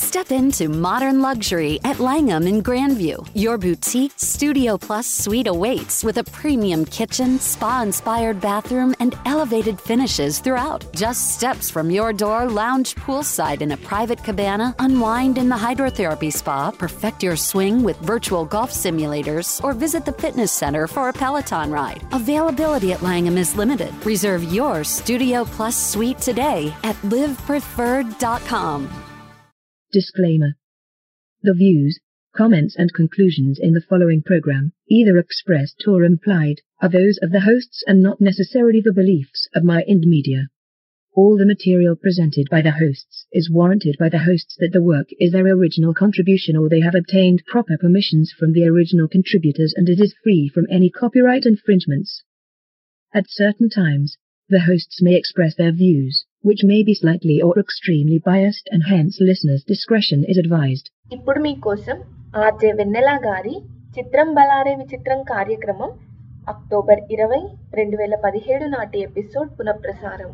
Step into modern luxury at Langham in Grandview. Your boutique Studio Plus suite awaits with a premium kitchen, spa inspired bathroom, and elevated finishes throughout. Just steps from your door, lounge poolside in a private cabana, unwind in the hydrotherapy spa, perfect your swing with virtual golf simulators, or visit the fitness center for a Peloton ride. Availability at Langham is limited. Reserve your Studio Plus suite today at livepreferred.com. Disclaimer. The views, comments and conclusions in the following program, either expressed or implied, are those of the hosts and not necessarily the beliefs of My Ind Media. All the material presented by the hosts is warranted by the hosts that the work is their original contribution or they have obtained proper permissions from the original contributors and it is free from any copyright infringements. At certain times, the hosts may express their views, which may be slightly or extremely biased and hence listeners' discretion is advised. ఇప్పుడు మీకోసం RJ వెన్నెల గారి చిత్రం బలారే విచిత్రం కార్యక్రమం October ఇరవై రెండు వేల పదిహేడు నాటి ఎపిసోడ్ పునఃప్రసారం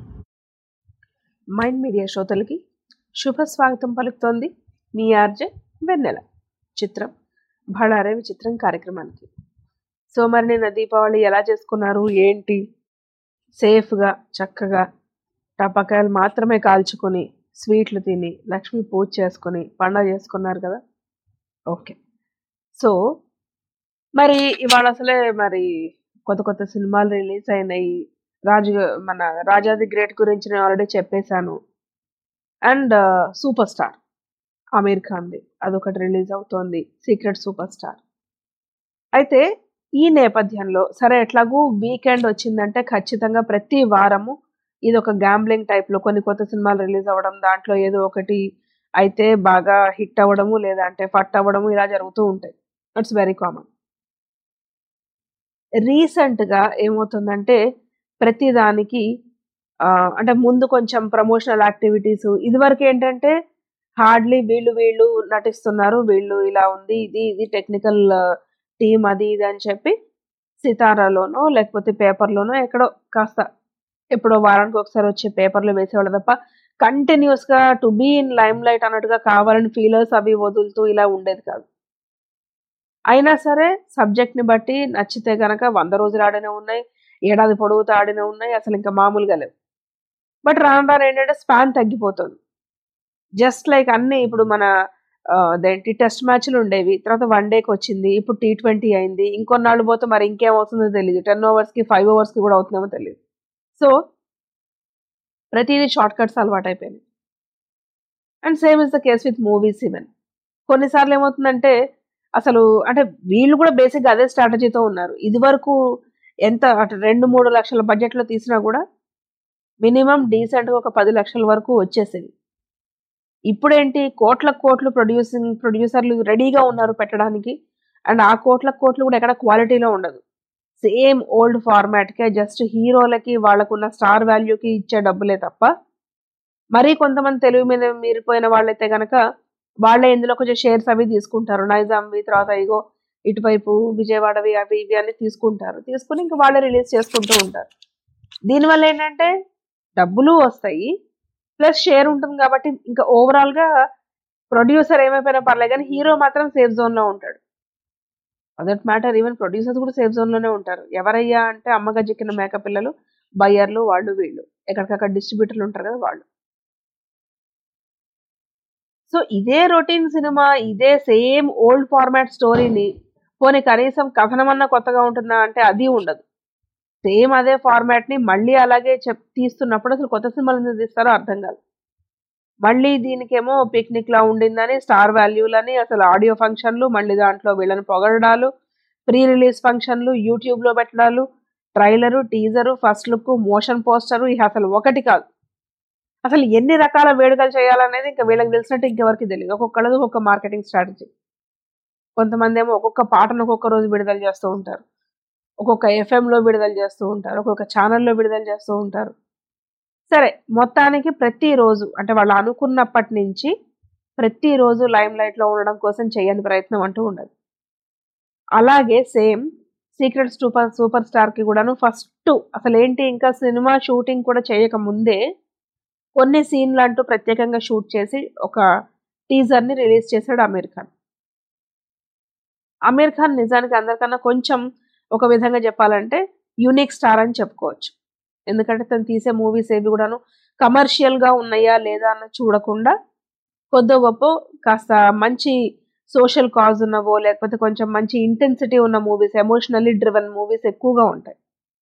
మైండ్ మీడియా శ్రోతలకి శుభ స్వాగతం పలుకుతోంది మీ ఆర్జే వెన్నెల చిత్రం భళారే విచిత్రం కార్యక్రమానికి సో మరి నిన్న దీపావళి ఎలా చేసుకున్నారు ఏంటి సేఫ్గా చక్కగా టపాకాయలు మాత్రమే కాల్చుకొని స్వీట్లు తిని లక్ష్మి పూజ చేసుకొని పండగ చేసుకున్నారు కదా ఓకే సో మరి ఇవాళ అసలే మరి కొత్త కొత్త సినిమాలు రిలీజ్ అయినాయి రాజు మన రాజాది గ్రేట్ గురించి నేను ఆల్రెడీ చెప్పేశాను అండ్ సూపర్ స్టార్ అమీర్ ఖాన్ది అదొకటి రిలీజ్ అవుతోంది సీక్రెట్ సూపర్ స్టార్ అయితే ఈ నేపథ్యంలో సరే ఎట్లాగూ వీకెండ్ వచ్చిందంటే ఖచ్చితంగా ప్రతి వారము ఇది ఒక గ్యాంబ్లింగ్ టైప్లో కొన్ని కొత్త సినిమాలు రిలీజ్ అవ్వడం దాంట్లో ఏదో ఒకటి అయితే బాగా హిట్ అవ్వడము లేదంటే ఫట్ అవ్వడము ఇలా జరుగుతూ ఉంటాయి ఇట్స్ వెరీ కామన్ రీసెంట్గా ఏమవుతుందంటే ప్రతి దానికి అంటే ముందు కొంచెం ప్రమోషనల్ యాక్టివిటీస్ ఇదివరకు ఏంటంటే హార్డ్లీ వీళ్ళు వీళ్ళు నటిస్తున్నారు వీళ్ళు ఇలా ఉంది ఇది ఇది టెక్నికల్ టీమ్ అది ఇది అని చెప్పి సితారాలోనో లేకపోతే పేపర్లోనో ఎక్కడో కాస్త ఎప్పుడో వారానికి ఒకసారి వచ్చే పేపర్లో వేసేవాళ్ళు తప్ప కంటిన్యూస్గా to be in limelight అన్నట్టుగా కావాలని ఫీలర్స్ అవి వదులుతూ ఇలా ఉండేది కాదు అయినా సరే సబ్జెక్ట్ని బట్టి నచ్చితే గనక వంద రోజులు ఆడినే ఉన్నాయి ఏడాది పొడవుతో ఆడినే ఉన్నాయి అసలు ఇంకా మామూలుగా లేవు బట్ రాను రాను ఏంటంటే స్పాన్ తగ్గిపోతుంది జస్ట్ లైక్ అన్ని ఇప్పుడు మన అదేంటి టెస్ట్ మ్యాచ్లు ఉండేవి తర్వాత వన్ డేకి వచ్చింది ఇప్పుడు టీ ట్వంటీ అయింది ఇంకొన్నాళ్ళు పోతే మరి ఇంకేమవుతుందో తెలియదు టెన్ ఓవర్స్కి ఫైవ్ ఓవర్స్కి కూడా అవుతుందేమో తెలియదు సో ప్రతిదీ షార్ట్ కట్స్ అలవాటు అయిపోయినాయి and same is the case with movies even కొన్నిసార్లు ఏమవుతుందంటే అసలు అంటే వీళ్ళు కూడా బేసిక్గా అదే స్ట్రాటజీతో ఉన్నారు ఇది వరకు ఎంత అటు రెండు మూడు లక్షల బడ్జెట్లో తీసినా కూడా మినిమం డీసెంట్గా ఒక పది లక్షల వరకు వచ్చేసేవి ఇప్పుడేంటి కోట్ల కోట్లు ప్రొడ్యూసింగ్ ప్రొడ్యూసర్లు రెడీగా ఉన్నారు పెట్టడానికి అండ్ ఆ కోట్ల కోట్లు కూడా ఎక్కడ క్వాలిటీలో ఉండదు సేమ్ ఓల్డ్ ఫార్మాట్కే జస్ట్ హీరోలకి వాళ్ళకున్న స్టార్ వాల్యూకి ఇచ్చే డబ్బులే తప్ప మరీ కొంతమంది తెలుగు మీద మీరిపోయిన వాళ్ళైతే కనుక వాళ్ళే ఇందులో కొంచెం షేర్స్ అవి తీసుకుంటారు నైజాంవి తర్వాత ఇగో ఇటువైపు విజయవాడవి అవి ఇవి అన్ని తీసుకుంటారు తీసుకుని ఇంకా వాళ్ళే రిలీజ్ చేసుకుంటూ ఉంటారు దీనివల్ల ఏంటంటే డబ్బులు వస్తాయి ప్లస్ షేర్ ఉంటుంది కాబట్టి ఇంకా ఓవరాల్గా ప్రొడ్యూసర్ ఏమైపోయినా పర్లేదు కానీ హీరో మాత్రం సేఫ్ జోన్లో ఉంటాడు అదట్ మ్యాటర్ ఈవెన్ ప్రొడ్యూసర్స్ కూడా సేఫ్ జోన్లోనే ఉంటారు ఎవరయ్యా అంటే అమ్మగా చిక్కిన మేక పిల్లలు బయ్యర్లు వాళ్ళు వీళ్ళు ఎక్కడికక్కడ డిస్ట్రిబ్యూటర్లు ఉంటారు కదా వాళ్ళు సో ఇదే రొటీన్ సినిమా ఇదే సేమ్ ఓల్డ్ ఫార్మాట్ స్టోరీని పోనీ కనీసం కథనమన్నా కొత్తగా ఉంటుందా అంటే అది ఉండదు సేమ్ అదే ఫార్మాట్ని మళ్ళీ అలాగే చెప్ తీస్తున్నప్పుడు అసలు కొత్త సినిమాలు ఎందుకు తీస్తారో అర్థం కాదు మళ్ళీ దీనికేమో పిక్నిక్లా ఉండిందని స్టార్ వాల్యూలని అసలు ఆడియో ఫంక్షన్లు మళ్ళీ దాంట్లో వీళ్ళని పొగడడాలు ప్రీ రిలీజ్ ఫంక్షన్లు యూట్యూబ్లో పెట్టడాలు trailer teaser first look motion poster ఇక అసలు ఒకటి కాదు అసలు ఎన్ని రకాల వేడుకలు చేయాలనేది ఇంకా వీళ్ళకి తెలిసినట్టు ఇంకెవరికి తెలియదు ఒక్కొక్కళ్ళది ఒక్కొక్క మార్కెటింగ్ స్ట్రాటజీ కొంతమంది ఏమో ఒక్కొక్క పాటను ఒక్కొక్క రోజు విడుదల చేస్తూ ఉంటారు ఒక్కొక్క ఎఫ్ఎంలో విడుదల చేస్తూ ఉంటారు ఒక్కొక్క ఛానల్లో విడుదల చేస్తూ ఉంటారు సరే మొత్తానికి ప్రతిరోజు అంటే వాళ్ళు అనుకున్నప్పటి నుంచి ప్రతిరోజు లైమ్ లైట్లో ఉండడం కోసం చేయని ప్రయత్నం అంటూ ఉండదు అలాగే సేమ్ సీక్రెట్ సూపర్ సూపర్ స్టార్కి కూడాను ఫస్ట్ అసలు ఏంటి ఇంకా సినిమా షూటింగ్ కూడా చేయక ముందే కొన్ని సీన్లు అంటూ ప్రత్యేకంగా షూట్ చేసి ఒక టీజర్ని రిలీజ్ చేశాడు అమీర్ ఖాన్ అమీర్ ఖాన్ నిజానికి అందరికన్నా కొంచెం ఒక విధంగా చెప్పాలంటే యూనిక్ స్టార్ అని చెప్పుకోవచ్చు ఎందుకంటే తను తీసే మూవీస్ ఏవి కూడాను కమర్షియల్గా ఉన్నాయా లేదా అన్న చూడకుండా కొద్ది గొప్ప కాస్త మంచి సోషల్ కాజ్ ఉన్నవో లేకపోతే కొంచెం మంచి ఇంటెన్సిటీ ఉన్న మూవీస్ ఎమోషనల్లీ డ్రివెన్ మూవీస్ ఎక్కువగా ఉంటాయి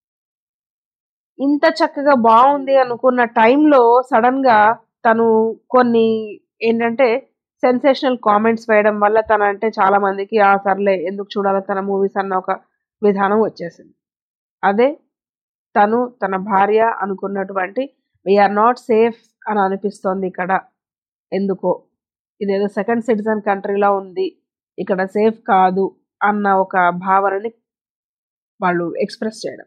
ఇంత చక్కగా బాగుంది అనుకున్న టైంలో సడన్ గా తను కొన్ని ఏంటంటే సెన్సేషనల్ కామెంట్స్ వేయడం వల్ల తన అంటే చాలా మందికి ఆ సర్లే ఎందుకు చూడాలి తన మూవీస్ అన్న ఒక విధానం వచ్చేసింది అదే తను తన భార్య అనుకున్నటువంటి వీఆర్ నాట్ సేఫ్ అని అనిపిస్తోంది ఇక్కడ ఎందుకో ఇదేదో సెకండ్ సిటిజన్ కంట్రీలా ఉంది ఇక్కడ సేఫ్ కాదు అన్న ఒక భావనని వాళ్ళు ఎక్స్ప్రెస్ చేయడం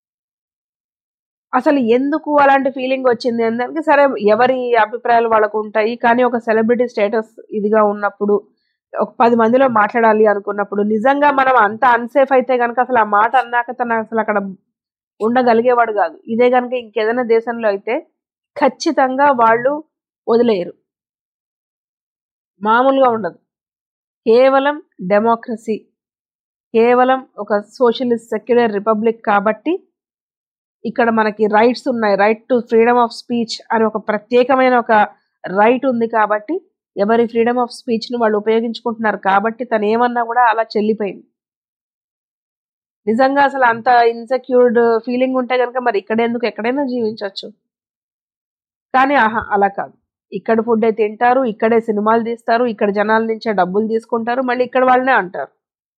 అసలు ఎందుకు అలాంటి ఫీలింగ్ వచ్చింది అంటే సరే ఎవరి అభిప్రాయాలు వాళ్ళకు ఉంటాయి కానీ ఒక సెలబ్రిటీ స్టేటస్ ఇదిగా ఉన్నప్పుడు ఒక పది మందిలో మాట్లాడాలి అనుకున్నప్పుడు నిజంగా మనం అంత అన్సేఫ్ అయితే కనుక అసలు ఆ మాట అన్నాక తను అసలు అక్కడ ఉండగలిగేవాడు కాదు ఇదే కనుక ఇంకేదైనా దేశంలో అయితే ఖచ్చితంగా వాళ్ళు వదిలేయరు మామూలుగా ఉండదు కేవలం డెమోక్రసీ కేవలం ఒక సోషలిస్ట్ సెక్యులర్ రిపబ్లిక్ కాబట్టి ఇక్కడ మనకి రైట్స్ ఉన్నాయి right to freedom of speech అని ఒక ప్రత్యేకమైన ఒక రైట్ ఉంది కాబట్టి ఎవరి ఫ్రీడమ్ ఆఫ్ స్పీచ్ను వాళ్ళు ఉపయోగించుకుంటున్నారు కాబట్టి తను ఏమన్నా కూడా అలా చెల్లిపోయింది నిజంగా అసలు అంత ఇన్సెక్యూర్డ్ ఫీలింగ్ ఉంటే కనుక మరి ఇక్కడ ఎందుకు ఎక్కడైనా జీవించవచ్చు కానీ ఆహా అలా కాదు ఇక్కడ ఫుడ్ అయితే తింటారు ఇక్కడే సినిమాలు తీస్తారు ఇక్కడ జనాల నుంచే డబ్బులు తీసుకుంటారు మళ్ళీ ఇక్కడ వాళ్ళనే అంటారు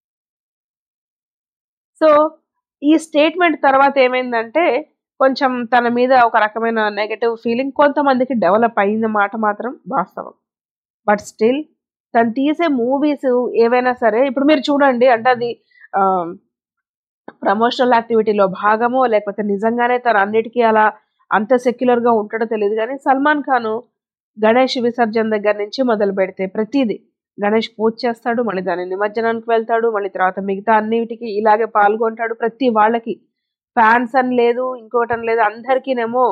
సో ఈ స్టేట్మెంట్ తర్వాత ఏమైందంటే కొంచెం తన మీద ఒక రకమైన నెగటివ్ ఫీలింగ్ కొంతమందికి డెవలప్ అయింది మాట మాత్రం వాస్తవం బట్ స్టిల్ తను తీసే మూవీస్ ఏవైనా సరే ఇప్పుడు మీరు చూడండి అంటే అది ప్రమోషనల్ యాక్టివిటీలో భాగమో లేకపోతే నిజంగానే తను అన్నిటికీ అలా అంత సెక్యులర్గా ఉంటాడో తెలియదు కానీ సల్మాన్ ఖాన్ గణేష్ విసర్జన దగ్గర నుంచి మొదలు పెడితే ప్రతిదీ గణేష్ పూజ చేస్తాడు మళ్ళీ దాని నిమజ్జనానికి వెళ్తాడు మళ్ళీ తర్వాత మిగతా అన్నిటికీ ఇలాగే పాల్గొంటాడు ప్రతి వాళ్ళకి ఫ్యాన్స్ అని లేదు ఇంకోటి అని లేదు అందరికీనేమో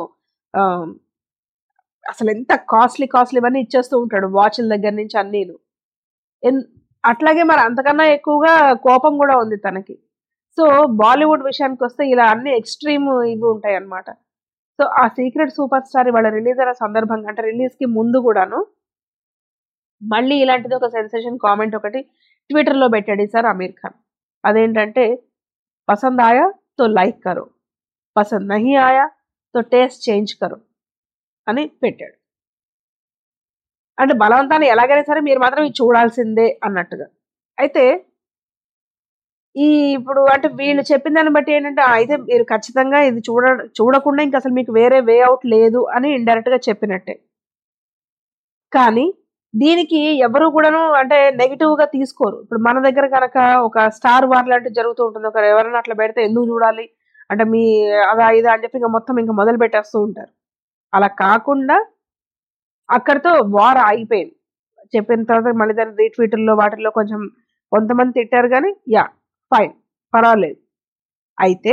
అసలు ఎంత కాస్ట్లీ కాస్ట్లీ ఇవన్నీ ఇచ్చేస్తూ ఉంటాడు వాచ్ల దగ్గర నుంచి అన్నీను అట్లాగే మరి అంతకన్నా ఎక్కువగా కోపం కూడా ఉంది తనకి సో బాలీవుడ్ విషయానికి వస్తే ఇలా అన్ని ఎక్స్ట్రీమ్ ఇవి ఉంటాయి అన్నమాట సో ఆ సీక్రెట్ సూపర్ స్టార్ ఇవాళ రిలీజ్ అయిన సందర్భంగా అంటే రిలీజ్కి ముందు కూడాను మళ్ళీ ఇలాంటిది ఒక సెన్సేషన్ కామెంట్ ఒకటి ట్విట్టర్లో పెట్టాడు సార్ అమీర్ ఖాన్ అదేంటంటే పసంద్ ఆయా తో లైక్ కరో పసంద్ నహి ఆయా తో టేస్ట్ చేంజ్ కరో అని పెట్టాడు అంటే బలవంతాన్ని ఎలాగైనా సరే మీరు మాత్రం ఇది చూడాల్సిందే అన్నట్టుగా అయితే ఈ ఇప్పుడు అంటే వీళ్ళు చెప్పిన దాన్ని బట్టి ఏంటంటే అయితే మీరు ఖచ్చితంగా ఇది చూడ చూడకుండా ఇంకా అసలు మీకు వేరే వే అవుట్ లేదు అని ఇండైరెక్ట్ గా చెప్పినట్టే కానీ దీనికి ఎవరు కూడాను అంటే నెగిటివ్ గా తీసుకోరు ఇప్పుడు మన దగ్గర కనుక ఒక స్టార్ వార్ లాంటివి జరుగుతూ ఉంటుంది ఒక ఎవరైనా అట్లా పెడితే ఎందుకు చూడాలి అంటే మీ అదా ఇదా అని చెప్పి ఇంకా మొత్తం ఇంకా మొదలు పెట్టేస్తూ ఉంటారు అలా కాకుండా అక్కడితో వార్ ఆగిపోయింది చెప్పిన తర్వాత మళ్ళీ దాని రీట్వీటర్లో వాటిల్లో కొంచెం కొంతమంది తిట్టారు కానీ యా ఫైన్ పర్వాలేదు అయితే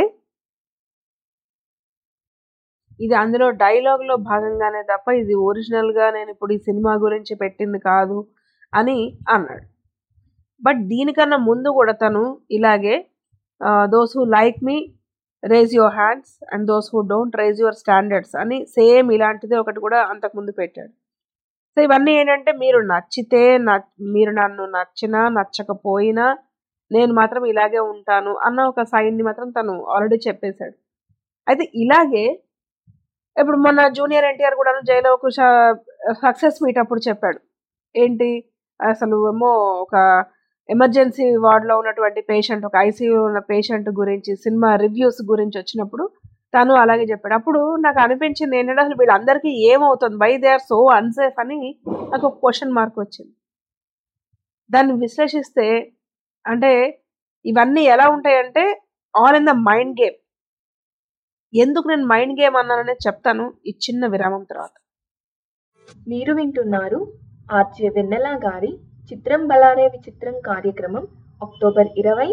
ఇది అందులో డైలాగ్లో భాగంగానే తప్ప ఇది ఒరిజినల్గా నేను ఇప్పుడు ఈ సినిమా గురించి పెట్టింది కాదు అని అన్నాడు బట్ దీనికన్నా ముందు కూడా తను ఇలాగే those who like me raise your hands and those who don't raise your standards అని సేమ్ ఇలాంటిది ఒకటి కూడా అంతకుముందు పెట్టాడు సో ఇవన్నీ ఏంటంటే మీరు నచ్చితే మీరు నన్ను నచ్చినా నచ్చకపోయినా నేను మాత్రం ఇలాగే ఉంటాను అన్న ఒక సైన్ని మాత్రం తను ఆల్రెడీ చెప్పేశాడు అయితే ఇలాగే ఇప్పుడు మొన్న జూనియర్ ఎన్టీఆర్ కూడా జైలో ఒక సక్సెస్ మీట్ అప్పుడు చెప్పాడు ఏంటి అసలు ఏమో ఒక ఎమర్జెన్సీ వార్డులో ఉన్నటువంటి పేషెంట్ ఒక ఐసీయూ ఉన్న పేషెంట్ గురించి సినిమా రివ్యూస్ గురించి వచ్చినప్పుడు తను అలాగే చెప్పాడు అప్పుడు నాకు అనిపించింది ఏంటంటే అసలు వీళ్ళందరికీ ఏమవుతుంది why they are so unsafe అని నాకు ఒక క్వశ్చన్ మార్క్ వచ్చింది దాన్ని విశ్లేషిస్తే అంటే ఇవన్నీ ఎలా ఉంటాయంటే all in the mind game ఎందుకు నేను మైండ్ గేమ్ అన్నాననేది చెప్తాను ఈ చిన్న విరామం తర్వాత మీరు వింటున్నారు ఆర్జే వెన్నెల గారి చిత్రం బలారే విచిత్రం కార్యక్రమం అక్టోబర్ ఇరవై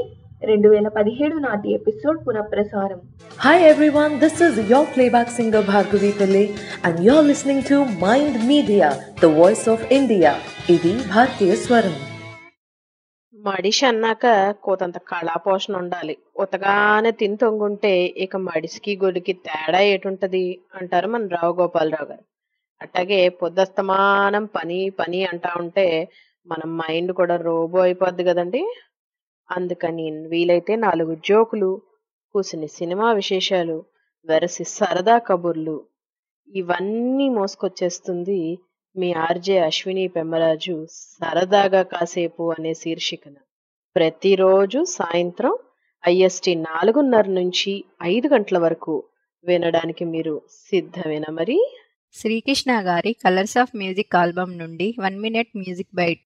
రెండు వేల పదిహేడు నాటి ఎపిసోడ్ పునఃప్రసారం Hi everyone, this is your playback singer Bhargavi Pillai and you're listening to Mind Media, the voice of India. ఇది భారతీయ స్వరం మడిషి అన్నాక కోతంత కళాపోషణ ఉండాలి ఉతగానే తిని తొంగుంటే ఇక మడిసికి గొడికి తేడా ఏటుంటది అంటారు మన రావు గోపాలరావు గారు అట్లాగే పొద్దస్తమానం పని పని అంటా ఉంటే మన మైండ్ కూడా రోబో అయిపోద్ది కదండి అందుకని వీలైతే నాలుగు జోకులు కూసిని సినిమా విశేషాలు వెరసి సరదా కబుర్లు ఇవన్నీ మోసుకొచ్చేస్తుంది మీ ఆర్జే అశ్విని పెమ్మరాజు సరదాగా కాసేపు అనే శీర్షికన ప్రతిరోజు సాయంత్రం ఐఎస్టి నాలుగున్నర నుంచి ఐదు గంటల వరకు వినడానికి మీరు సిద్ధమేనా మరి శ్రీకృష్ణ గారి కలర్స్ ఆఫ్ మ్యూజిక్ ఆల్బమ్ నుండి వన్ మినిట్ మ్యూజిక్ బైట్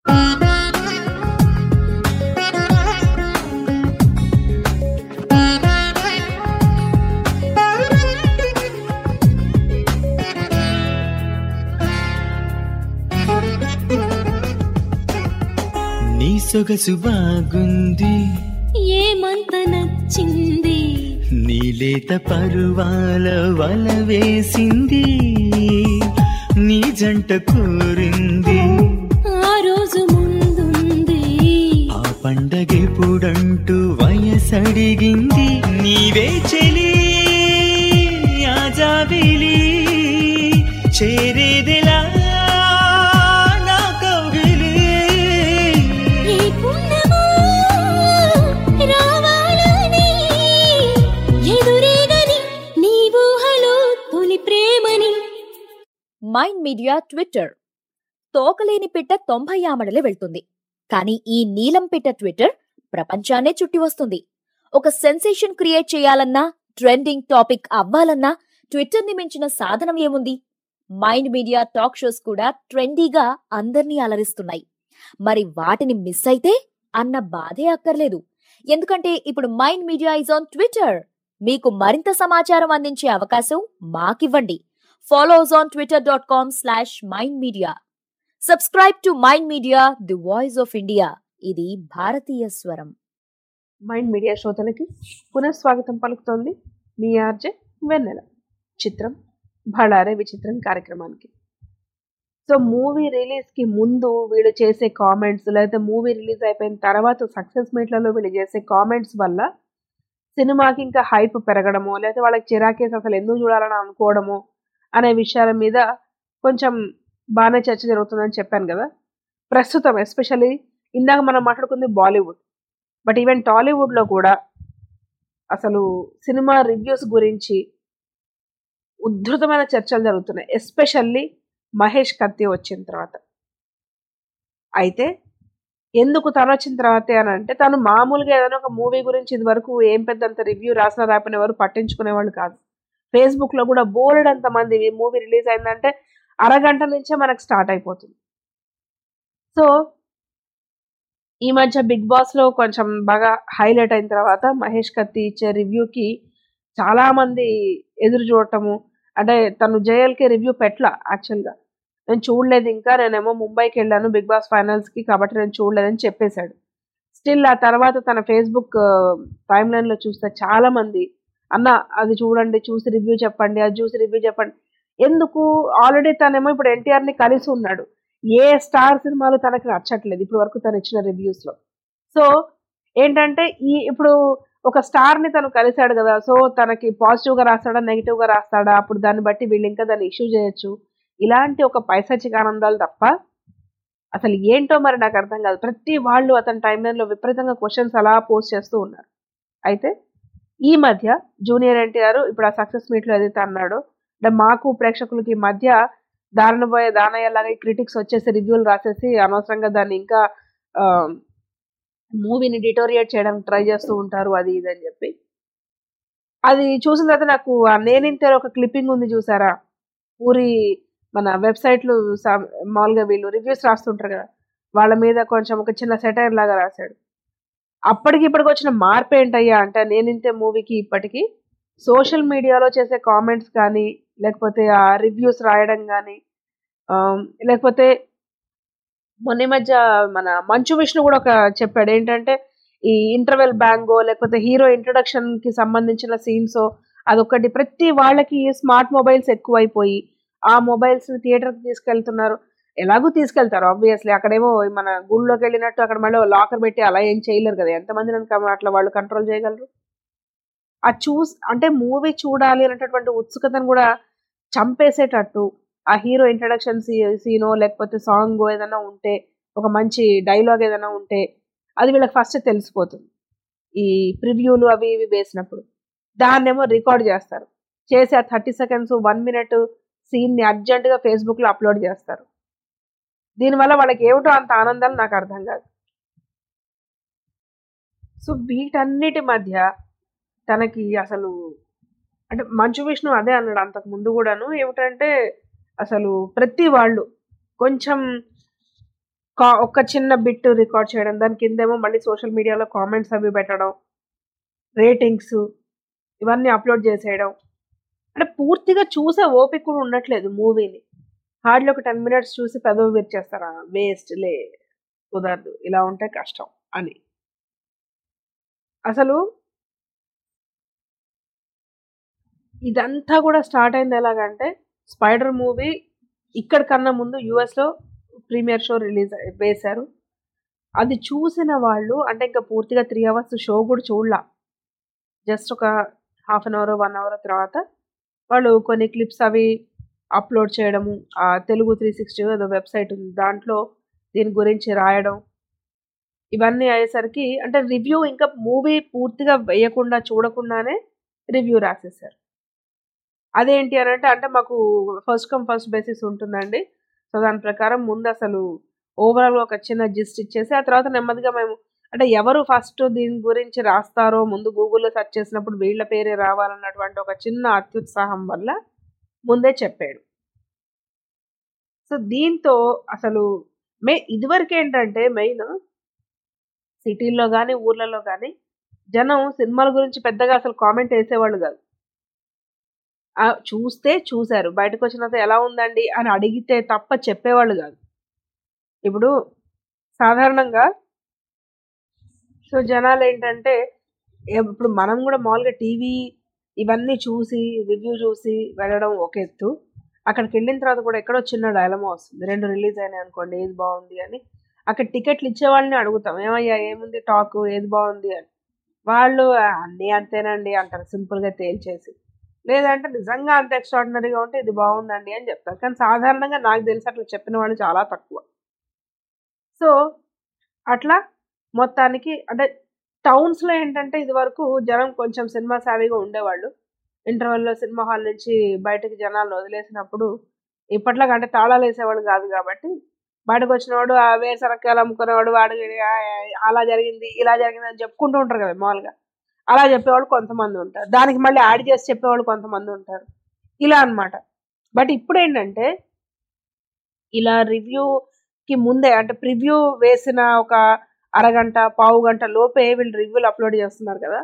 నీ సొగసు బాగుంది ఏమంత నచ్చింది నీ లేత పరువాల వల వేసింది నీ జంట కోరింది ఆ రోజు ముందుంది ఆ పండగెప్పుడంటూ వయసడిగింది నీవే చెలి ఆజాబిలి చేరేదెలా నా కౌగిలి ఈ పుణ్యమో రావాలని ఎదురేగని నీ ఊహలో తొలి ప్రేమని మైండ్ మీడియా ట్విట్టర్ తోకలేని పిట్ట తొంభై ఆమడలే వెళ్తుంది కానీ ఈ నీలం పిట్ట ట్విట్టర్ ప్రపంచాన్నే చుట్టి వస్తుంది ఒక సెన్సేషన్ క్రియేట్ చేయాలన్నా ట్రెండింగ్ టాపిక్ అవ్వాలన్నా ట్విట్టర్ ని మించిన సాధనం ఏముంది మైండ్ మీడియా టాక్ షోస్ కూడా ట్రెండీగా అందర్నీ అలరిస్తున్నాయి మరి వాటిని మిస్ అయితే అన్న బాధే అక్కర్లేదు ఎందుకంటే ఇప్పుడు Mind Media is on Twitter మీకు మరింత సమాచారం అందించే అవకాశం మాకివ్వండి follows on twitter.com slash mind media. Subscribe to Mind Media, the voice of India. ఇది భారతీయ స్వరం మైండ్ మీడియా శ్రోతలకి పునఃస్వాగతం పలుకుతోంది మీ ఆర్జే వెన్నెల చిత్రం భళారే విచిత్రం కార్యక్రమానికి సో మూవీ రిలీజ్ కి ముందు వీళ్ళు చేసే కామెంట్స్ లేకపోతే మూవీ రిలీజ్ అయిపోయిన తర్వాత సక్సెస్ మీట్లలో వీళ్ళు చేసే కామెంట్స్ వల్ల సినిమాకి ఇంకా హైప్ పెరగడమో లేకపోతే వాళ్ళకి చిరాకేసి అసలు ఎందుకు చూడాలని అనుకోవడమో అనే విషయాల మీద కొంచెం బాగానే చర్చ జరుగుతుందని చెప్పాను కదా ప్రస్తుతం ఎస్పెషల్లీ ఇందాక మనం మాట్లాడుకుంది బాలీవుడ్ బట్ ఈవెన్ టాలీవుడ్లో కూడా అసలు సినిమా రివ్యూస్ గురించి ఉద్ధృతమైన చర్చలు జరుగుతున్నాయి ఎస్పెషల్లీ మహేష్ కత్తి వచ్చిన తర్వాత అయితే ఎందుకు తను వచ్చిన తర్వాతే అని అంటే తను మామూలుగా ఏదైనా ఒక మూవీ గురించి ఇది వరకు ఏం పెద్దంత రివ్యూ రాసిన రాపిన ఎవరు పట్టించుకునేవాళ్ళు కాదు ఫేస్బుక్లో కూడా బోలెడంత మంది ఈ మూవీ రిలీజ్ అయిందంటే అరగంట నుంచే మనకు స్టార్ట్ అయిపోతుంది సో ఈ మధ్య బిగ్ బాస్ లో కొంచెం బాగా హైలైట్ అయిన తర్వాత మహేష్ కత్తి ఇచ్చే రివ్యూకి చాలా మంది ఎదురు చూడటము అంటే తను జేఎల్కి రివ్యూ పెట్టలా యాక్చువల్గా నేను చూడలేదు ఇంకా నేనేమో ముంబైకి వెళ్ళాను బిగ్ బాస్ ఫైనల్స్ కి కాబట్టి నేను చూడలేదని చెప్పేశాడు స్టిల్ ఆ తర్వాత తన ఫేస్బుక్ టైమ్ లైన్ లో చూస్తే చాలా మంది అన్న అది చూడండి చూసి రివ్యూ చెప్పండి అది చూసి రివ్యూ చెప్పండి ఎందుకు ఆల్రెడీ తనేమో ఇప్పుడు ఎన్టీఆర్ ని కలిసి ఉన్నాడు ఏ స్టార్ సినిమాలు తనకి నచ్చట్లేదు ఇప్పుడు వరకు తను ఇచ్చిన రివ్యూస్ లో సో ఏంటంటే ఈ ఇప్పుడు ఒక స్టార్ ని తను కలిశాడు కదా సో తనకి పాజిటివ్ గా రాస్తాడా నెగిటివ్ గా రాస్తాడా అప్పుడు దాన్ని బట్టి వీళ్ళు ఇంకా దాన్ని ఇష్యూ చేయొచ్చు ఇలాంటి ఒక పైసచిక ఆనందాలు తప్ప అసలు ఏంటో మరి నాకు అర్థం కాదు ప్రతి వాళ్ళు అతని టైం లైన్లో విపరీతంగా క్వశ్చన్స్ అలా పోస్ట్ చేస్తూ ఉన్నారు అయితే ఈ మధ్య జూనియర్ ఎన్టీఆర్ ఇప్పుడు ఆ సక్సెస్ మీట్లో ఏదైతే అన్నాడో అంటే మాకు ప్రేక్షకులకి ఈ మధ్య దారుణ పోయే దానయ్యలాగా క్రిటిక్స్ వచ్చేసి రివ్యూలు రాసేసి అనవసరంగా దాన్ని ఇంకా మూవీని డిటోరియేట్ చేయడానికి ట్రై చేస్తూ ఉంటారు అది ఇది అని చెప్పి అది చూసిన తర్వాత నాకు ఆ నేనింతే ఒక క్లిప్పింగ్ ఉంది చూసారా ఊరి మన వెబ్సైట్లు మామూలుగా వీళ్ళు రివ్యూస్ రాస్తుంటారు కదా వాళ్ళ మీద కొంచెం ఒక చిన్న సెటైర్ లాగా రాశాడు అప్పటికి ఇప్పటికి వచ్చిన మార్పు ఏంటయ్యా అంటే నేనింతే మూవీకి ఇప్పటికి సోషల్ మీడియాలో చేసే కామెంట్స్ కానీ లేకపోతే ఆ రివ్యూస్ రాయడం కానీ లేకపోతే మొన్న ఈ మధ్య మన మంచు విష్ణు కూడా ఒక చెప్పాడు ఏంటంటే ఈ ఇంటర్వెల్ బ్యాంగో లేకపోతే హీరో ఇంట్రొడక్షన్ కి సంబంధించిన సీన్స్ అదొకటి ప్రతి వాళ్ళకి స్మార్ట్ మొబైల్స్ ఎక్కువైపోయి ఆ మొబైల్స్ ని థియేటర్ కి తీసుకెళ్తున్నారు ఎలాగూ తీసుకెళ్తారు ఆబ్వియస్లీ అక్కడేమో మన గుళ్ళోకి వెళ్ళినట్టు అక్కడ మళ్ళీ లాకర్ పెట్టి అలా ఏం చేయలేరు కదా ఎంతమందిని కమ- అట్లా వాళ్ళు కంట్రోల్ చేయగలరు ఆ చూస్ అంటే మూవీ చూడాలి అనేటటువంటి ఉత్సుకతను కూడా చంపేసేటట్టు ఆ హీరో ఇంట్రడక్షన్ సీనో లేకపోతే సాంగ్ ఏదైనా ఉంటే ఒక మంచి డైలాగ్ ఏదైనా ఉంటే అది వీళ్ళకి ఫస్ట్ తెలిసిపోతుంది ఈ ప్రివ్యూలు అవి ఇవి వేసినప్పుడు దాన్నేమో రికార్డ్ చేస్తారు చేసి ఆ థర్టీ సెకండ్స్ వన్ మినిట్ సీన్ని అర్జెంటుగా ఫేస్బుక్లో అప్లోడ్ చేస్తారు దీనివల్ల వాళ్ళకి ఏమిటో అంత ఆనందాలు నాకు అర్థం కాదు సో వీటన్నిటి మధ్య తనకి అసలు అంటే మంచు విష్ణు అదే అన్నాడు అంతకు ముందు కూడాను ఏమిటంటే అసలు ప్రతి వాళ్ళు కొంచెం కా- ఒక చిన్న బిట్ రికార్డ్ చేయడం దాని కిందేమో మళ్ళీ సోషల్ మీడియాలో కామెంట్స్ అవి పెట్టడం రేటింగ్స్ ఇవన్నీ అప్లోడ్ చేసేయడం అంటే పూర్తిగా చూసే ఓపిక కూడా ఉండట్లేదు మూవీని హార్డ్లీ ఒక టెన్ మినిట్స్ చూసి పెదవి విరిచేస్తారా వేస్ట్ లే కుదరదు ఇలా ఉంటే కష్టం అని అసలు ఇదంతా కూడా స్టార్ట్ అయింది ఎలాగంటే స్పైడర్ మూవీ ఇక్కడ కన్నా ముందు యుఎస్లో ప్రీమియర్ షో రిలీజ్ వేశారు అది చూసిన వాళ్ళు అంటే ఇంకా పూర్తిగా త్రీ అవర్స్ షో కూడా చూడలా జస్ట్ ఒక half an hour one hour తర్వాత వాళ్ళు కొన్ని క్లిప్స్ అవి అప్లోడ్ చేయడము ఆ తెలుగు త్రీ సిక్స్టీ ఏదో వెబ్సైట్ ఉంది దాంట్లో దీని గురించి రాయడం ఇవన్నీ అయ్యేసరికి అంటే రివ్యూ ఇంకా మూవీ పూర్తిగా వేయకుండా చూడకుండానే రివ్యూ రాసేసారు అదేంటి అని అంటే అంటే మాకు ఫస్ట్ కమ్ ఫస్ట్ బేసిస్ ఉంటుందండి సో దాని ప్రకారం ముందు అసలు ఓవరాల్ ఒక చిన్న జిస్ట్ ఇచ్చేసి ఆ తర్వాత నెమ్మదిగా మేము అంటే ఎవరు ఫస్ట్ దీని గురించి రాస్తారో ముందు గూగుల్లో సెర్చ్ చేసినప్పుడు వీళ్ళ పేరే రావాలన్నటువంటి ఒక చిన్న అత్యుత్సాహం వల్ల ముందే చెప్పాడు సో దీంతో అసలు మే ఇదివరకు ఏంటంటే మెయిన్ సిటీల్లో కానీ ఊర్లలో కానీ జనం సినిమాల గురించి పెద్దగా అసలు కామెంట్ వేసేవాళ్ళు కాదు ఆ, చూస్తే చూశారు బయటకు వచ్చిన తర్వాత ఎలా ఉందండి అని అడిగితే తప్ప చెప్పేవాళ్ళు కాదు ఇప్పుడు సాధారణంగా సో జనాలు ఏంటంటే ఏ- ఇప్పుడు మనం కూడా మామూలుగా టీవీ ఇవన్నీ చూసి రివ్యూ చూసి వెళ్ళడం ఒక ఎత్తు అక్కడికి వెళ్ళిన తర్వాత కూడా ఎక్కడో చిన్న డైలమా వస్తుంది రెండు రిలీజ్ అయినాయి అనుకోండి ఏది బాగుంది అని అక్కడ టికెట్లు ఇచ్చే వాళ్ళని అడుగుతాం ఏమయ్యా ఏముంది టాక్ ఏది బాగుంది అని వాళ్ళు "ఆ, అన్నీ అంతేనండి అంటారు సింపుల్గా తేల్చేసి లేదంటే నిజంగా అంత ఎక్స్ట్రాడినరీగా ఉంటే ఇది బాగుందండి అని చెప్తారు కానీ సాధారణంగా నాకు తెలిసి అట్లా చెప్పిన వాళ్ళు చాలా తక్కువ సో అట్లా మొత్తానికి అంటే టౌన్స్లో ఏంటంటే ఇది వరకు జనం కొంచెం సినిమా సావిగా ఉండేవాళ్ళు ఇంటర్వెల్లో సినిమా హాల్ నుంచి బయటకు జనాలు వదిలేసినప్పుడు ఇప్పట్లాగా అంటే తాళాలు వేసేవాడు కాదు కాబట్టి బయటకు వచ్చినవాడు ఆ వేసరకాయలు అమ్ముకునేవాడు వాడు ఆ, అలా జరిగింది ఇలా జరిగింది అని చెప్పుకుంటూ ఉంటారు కదా మామూలుగా అలా చెప్పేవాళ్ళు కొంతమంది ఉంటారు దానికి మళ్ళీ యాడ్ చేసి చెప్పేవాళ్ళు కొంతమంది ఉంటారు ఇలా అన్నమాట బట్ ఇప్పుడు ఏంటంటే ఇలా రివ్యూకి ముందే అంటే ప్రివ్యూ వేసిన ఒక అరగంట పావు గంట లోపే వీళ్ళు రివ్యూలు అప్లోడ్ చేస్తున్నారు కదా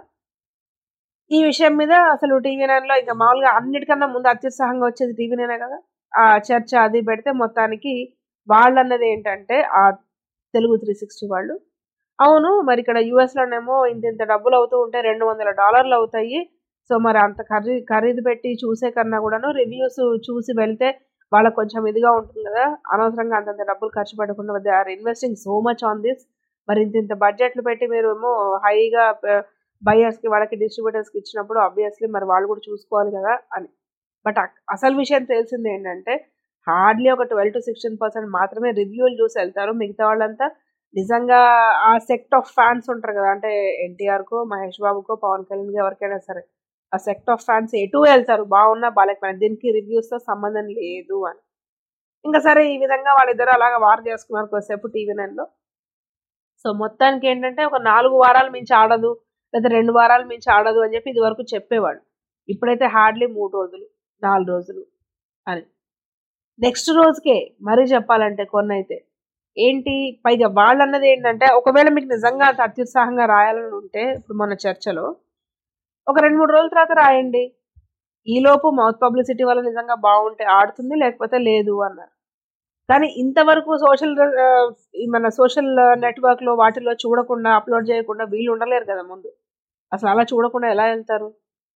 ఈ విషయం మీద అసలు టీవీ నైన్లో ఇంకా మామూలుగా అన్నిటికన్నా ముందు అత్యుత్సాహంగా వచ్చేది టీవీ నైనే కదా ఆ చర్చ అది పెడితే మొత్తానికి వాళ్ళు అన్నది ఏంటంటే ఆ తెలుగు త్రీ సిక్స్టీ వాళ్ళు అవును మరి ఇక్కడ యుఎస్ లోనేమో ఇంత ఇంత డబ్బులు అవుతూ ఉంటే రెండు వందల డాలర్లు అవుతాయి సో మరి అంత ఖరీ ఖరీదు పెట్టి చూసే కన్నా కూడాను రివ్యూస్ చూసి వెళ్తే వాళ్ళకి కొంచెం ఇదిగా ఉంటుంది కదా అనవసరంగా అంతంత డబ్బులు ఖర్చు పెట్టకుండా they are investing so much on this మరి ఇంత ఇంత బడ్జెట్లు పెట్టి మీరు ఏమో హైగా బయర్స్ కి వాళ్ళకి డిస్ట్రిబ్యూటర్స్ కి ఇచ్చినప్పుడు ఆబ్వియస్లీ మరి వాళ్ళు కూడా చూసుకోవాలి కదా అని బట్ అసలు విషయం తెలిసింది ఏంటంటే హార్డ్లీ ఒక ట్వెల్వ్ టు సిక్స్టీన్ పర్సెంట్ మాత్రమే రివ్యూలు చూసి వెళ్తారు మిగతా వాళ్ళంతా నిజంగా ఆ సెక్ట్ ఆఫ్ ఫ్యాన్స్ ఉంటారు కదా అంటే ఎన్టీఆర్ కో మహేష్ బాబుకో పవన్ కళ్యాణ్ ఎవరికైనా సరే ఆ సెక్ట్ ఆఫ్ ఫ్యాన్స్ ఎటు వెళ్తారు బాగున్నా బాగాలేకపోయినా దీనికి రివ్యూస్ తో సంబంధం లేదు అని ఇంకా సరే ఈ విధంగా వాళ్ళిద్దరు అలాగా వార్ చేసుకున్నారు కొద్దిసేపు టీవీ నైన్లో సో మొత్తానికి ఏంటంటే ఒక నాలుగు వారాలు మించి ఆడదు లేదా రెండు వారాలు మించి ఆడదు అని చెప్పి ఇది వరకు చెప్పేవాళ్ళు ఇప్పుడైతే హార్డ్లీ మూడు రోజులు నాలుగు రోజులు అని నెక్స్ట్ రోజుకే మరీ చెప్పాలంటే కొన్ని అయితే ఏంటి పైగా వాళ్ళు అన్నది ఏంటంటే ఒకవేళ మీకు నిజంగా అంత అత్యుత్సాహంగా రాయాలని ఉంటే ఇప్పుడు మన చర్చలో ఒక రెండు మూడు రోజుల తర్వాత రాయండి ఈలోపు మౌత్ పబ్లిసిటీ వల్ల నిజంగా బాగుంటే ఆడుతుంది లేకపోతే లేదు అన్నారు కానీ ఇంతవరకు సోషల్ మన సోషల్ నెట్వర్క్లో వాటిలో చూడకుండా అప్లోడ్ చేయకుండా వీళ్ళు ఉండలేరు కదా ముందు అసలు అలా చూడకుండా ఎలా వెళ్తారు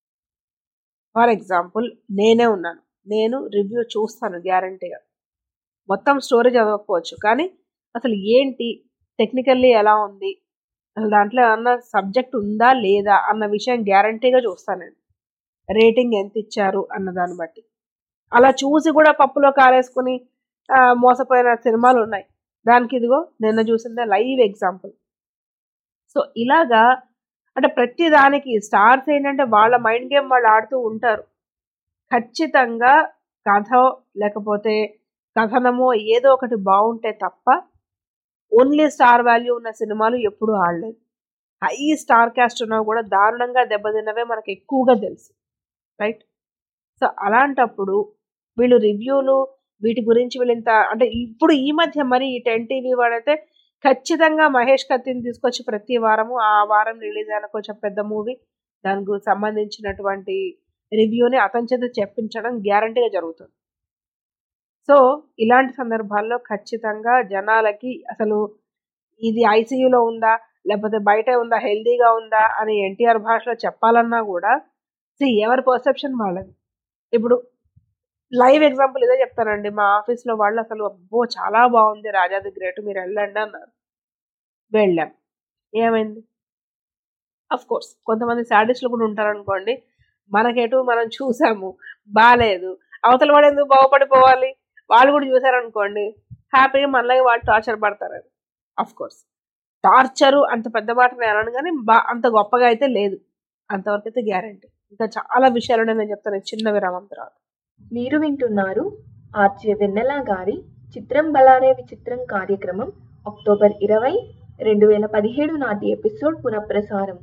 ఫర్ ఎగ్జాంపుల్ నేనే ఉన్నాను నేను రివ్యూ చూస్తాను గ్యారంటీగా మొత్తం స్టోరీ చదవకపోవచ్చు కానీ అసలు ఏంటి టెక్నికల్లీ ఎలా ఉంది అసలు దాంట్లో ఏమన్నా సబ్జెక్ట్ ఉందా లేదా అన్న విషయం గ్యారంటీగా చూస్తాను నేను రేటింగ్ ఎంత ఇచ్చారు అన్న దాన్ని బట్టి అలా చూసి కూడా పప్పులో కాలేసుకుని ఆ, మోసపోయిన సినిమాలు ఉన్నాయి దానికి ఇదిగో నిన్న చూసిందే లైవ్ ఎగ్జాంపుల్ సో ఇలాగా అంటే ప్రతి దానికి స్టార్స్ ఏంటంటే వాళ్ళ మైండ్ గేమ్ వాళ్ళు ఆడుతూ ఉంటారు ఖచ్చితంగా కథ లేకపోతే కథనమో ఏదో ఒకటి బాగుంటే తప్ప ఓన్లీ స్టార్ వాల్యూ ఉన్న సినిమాలు ఎప్పుడూ ఆడలేదు హై స్టార్ క్యాస్ట్ ఉన్నా కూడా దారుణంగా దెబ్బతిన్నవే మనకు ఎక్కువగా తెలుసు రైట్ సో అలాంటప్పుడు వీళ్ళు రివ్యూలు వీటి గురించి వీళ్ళు ఇంత అంటే ఇప్పుడు ఈ మధ్య మరి ఈ టెన్ టీవీ వాడైతే ఖచ్చితంగా మహేష్ కత్తిని తీసుకొచ్చి ప్రతి వారము ఆ వారం రిలీజ్ అయిన కొంచెం పెద్ద మూవీ దానికి సంబంధించినటువంటి రివ్యూని అతని చేత చెప్పించడం గ్యారంటీగా జరుగుతుంది సో ఇలాంటి సందర్భాల్లో ఖచ్చితంగా జనాలకి అసలు ఇది ఐసీయూలో ఉందా లేకపోతే బయట ఉందా హెల్దీగా ఉందా అని ఎన్టీఆర్ భాషలో చెప్పాలన్నా కూడా సి ఎవరి పర్సెప్షన్ వాళ్ళది ఇప్పుడు లైవ్ ఎగ్జాంపుల్ ఇదే చెప్తానండి మా ఆఫీస్లో వాళ్ళు అసలు అబ్బో చాలా బాగుంది రాజాది గ్రేట్ మీరు వెళ్ళండి అన్నారు వెళ్ళాం ఏమైంది అఫ్ కోర్స్ కొంతమంది శాడిస్టులు కూడా ఉంటారనుకోండి మనకేటు మనం చూసాము బాగాలేదు అవతల వాడు ఎందుకు బాగుపడిపోవాలి వాళ్ళు కూడా చూసారనుకోండి హ్యాపీగా మనలాగే వాళ్ళు టార్చర్ పడతారు అఫ్ కోర్స్ టార్చరు అంత పెద్ద మాట నేను అనను కానీ బా అంత గొప్పగా అయితే లేదు అంతవరకు అయితే గ్యారంటీ ఇంకా చాలా విషయాలు నేను చెప్తాను ఈ చిన్న విరామం తర్వాత మీరు వింటున్నారు ఆర్జే వెన్నెల గారి చిత్రం బలారే విచిత్రం కార్యక్రమం అక్టోబర్ ఇరవై రెండు వేల పదిహేడు నాటి ఎపిసోడ్ పునఃప్రసారం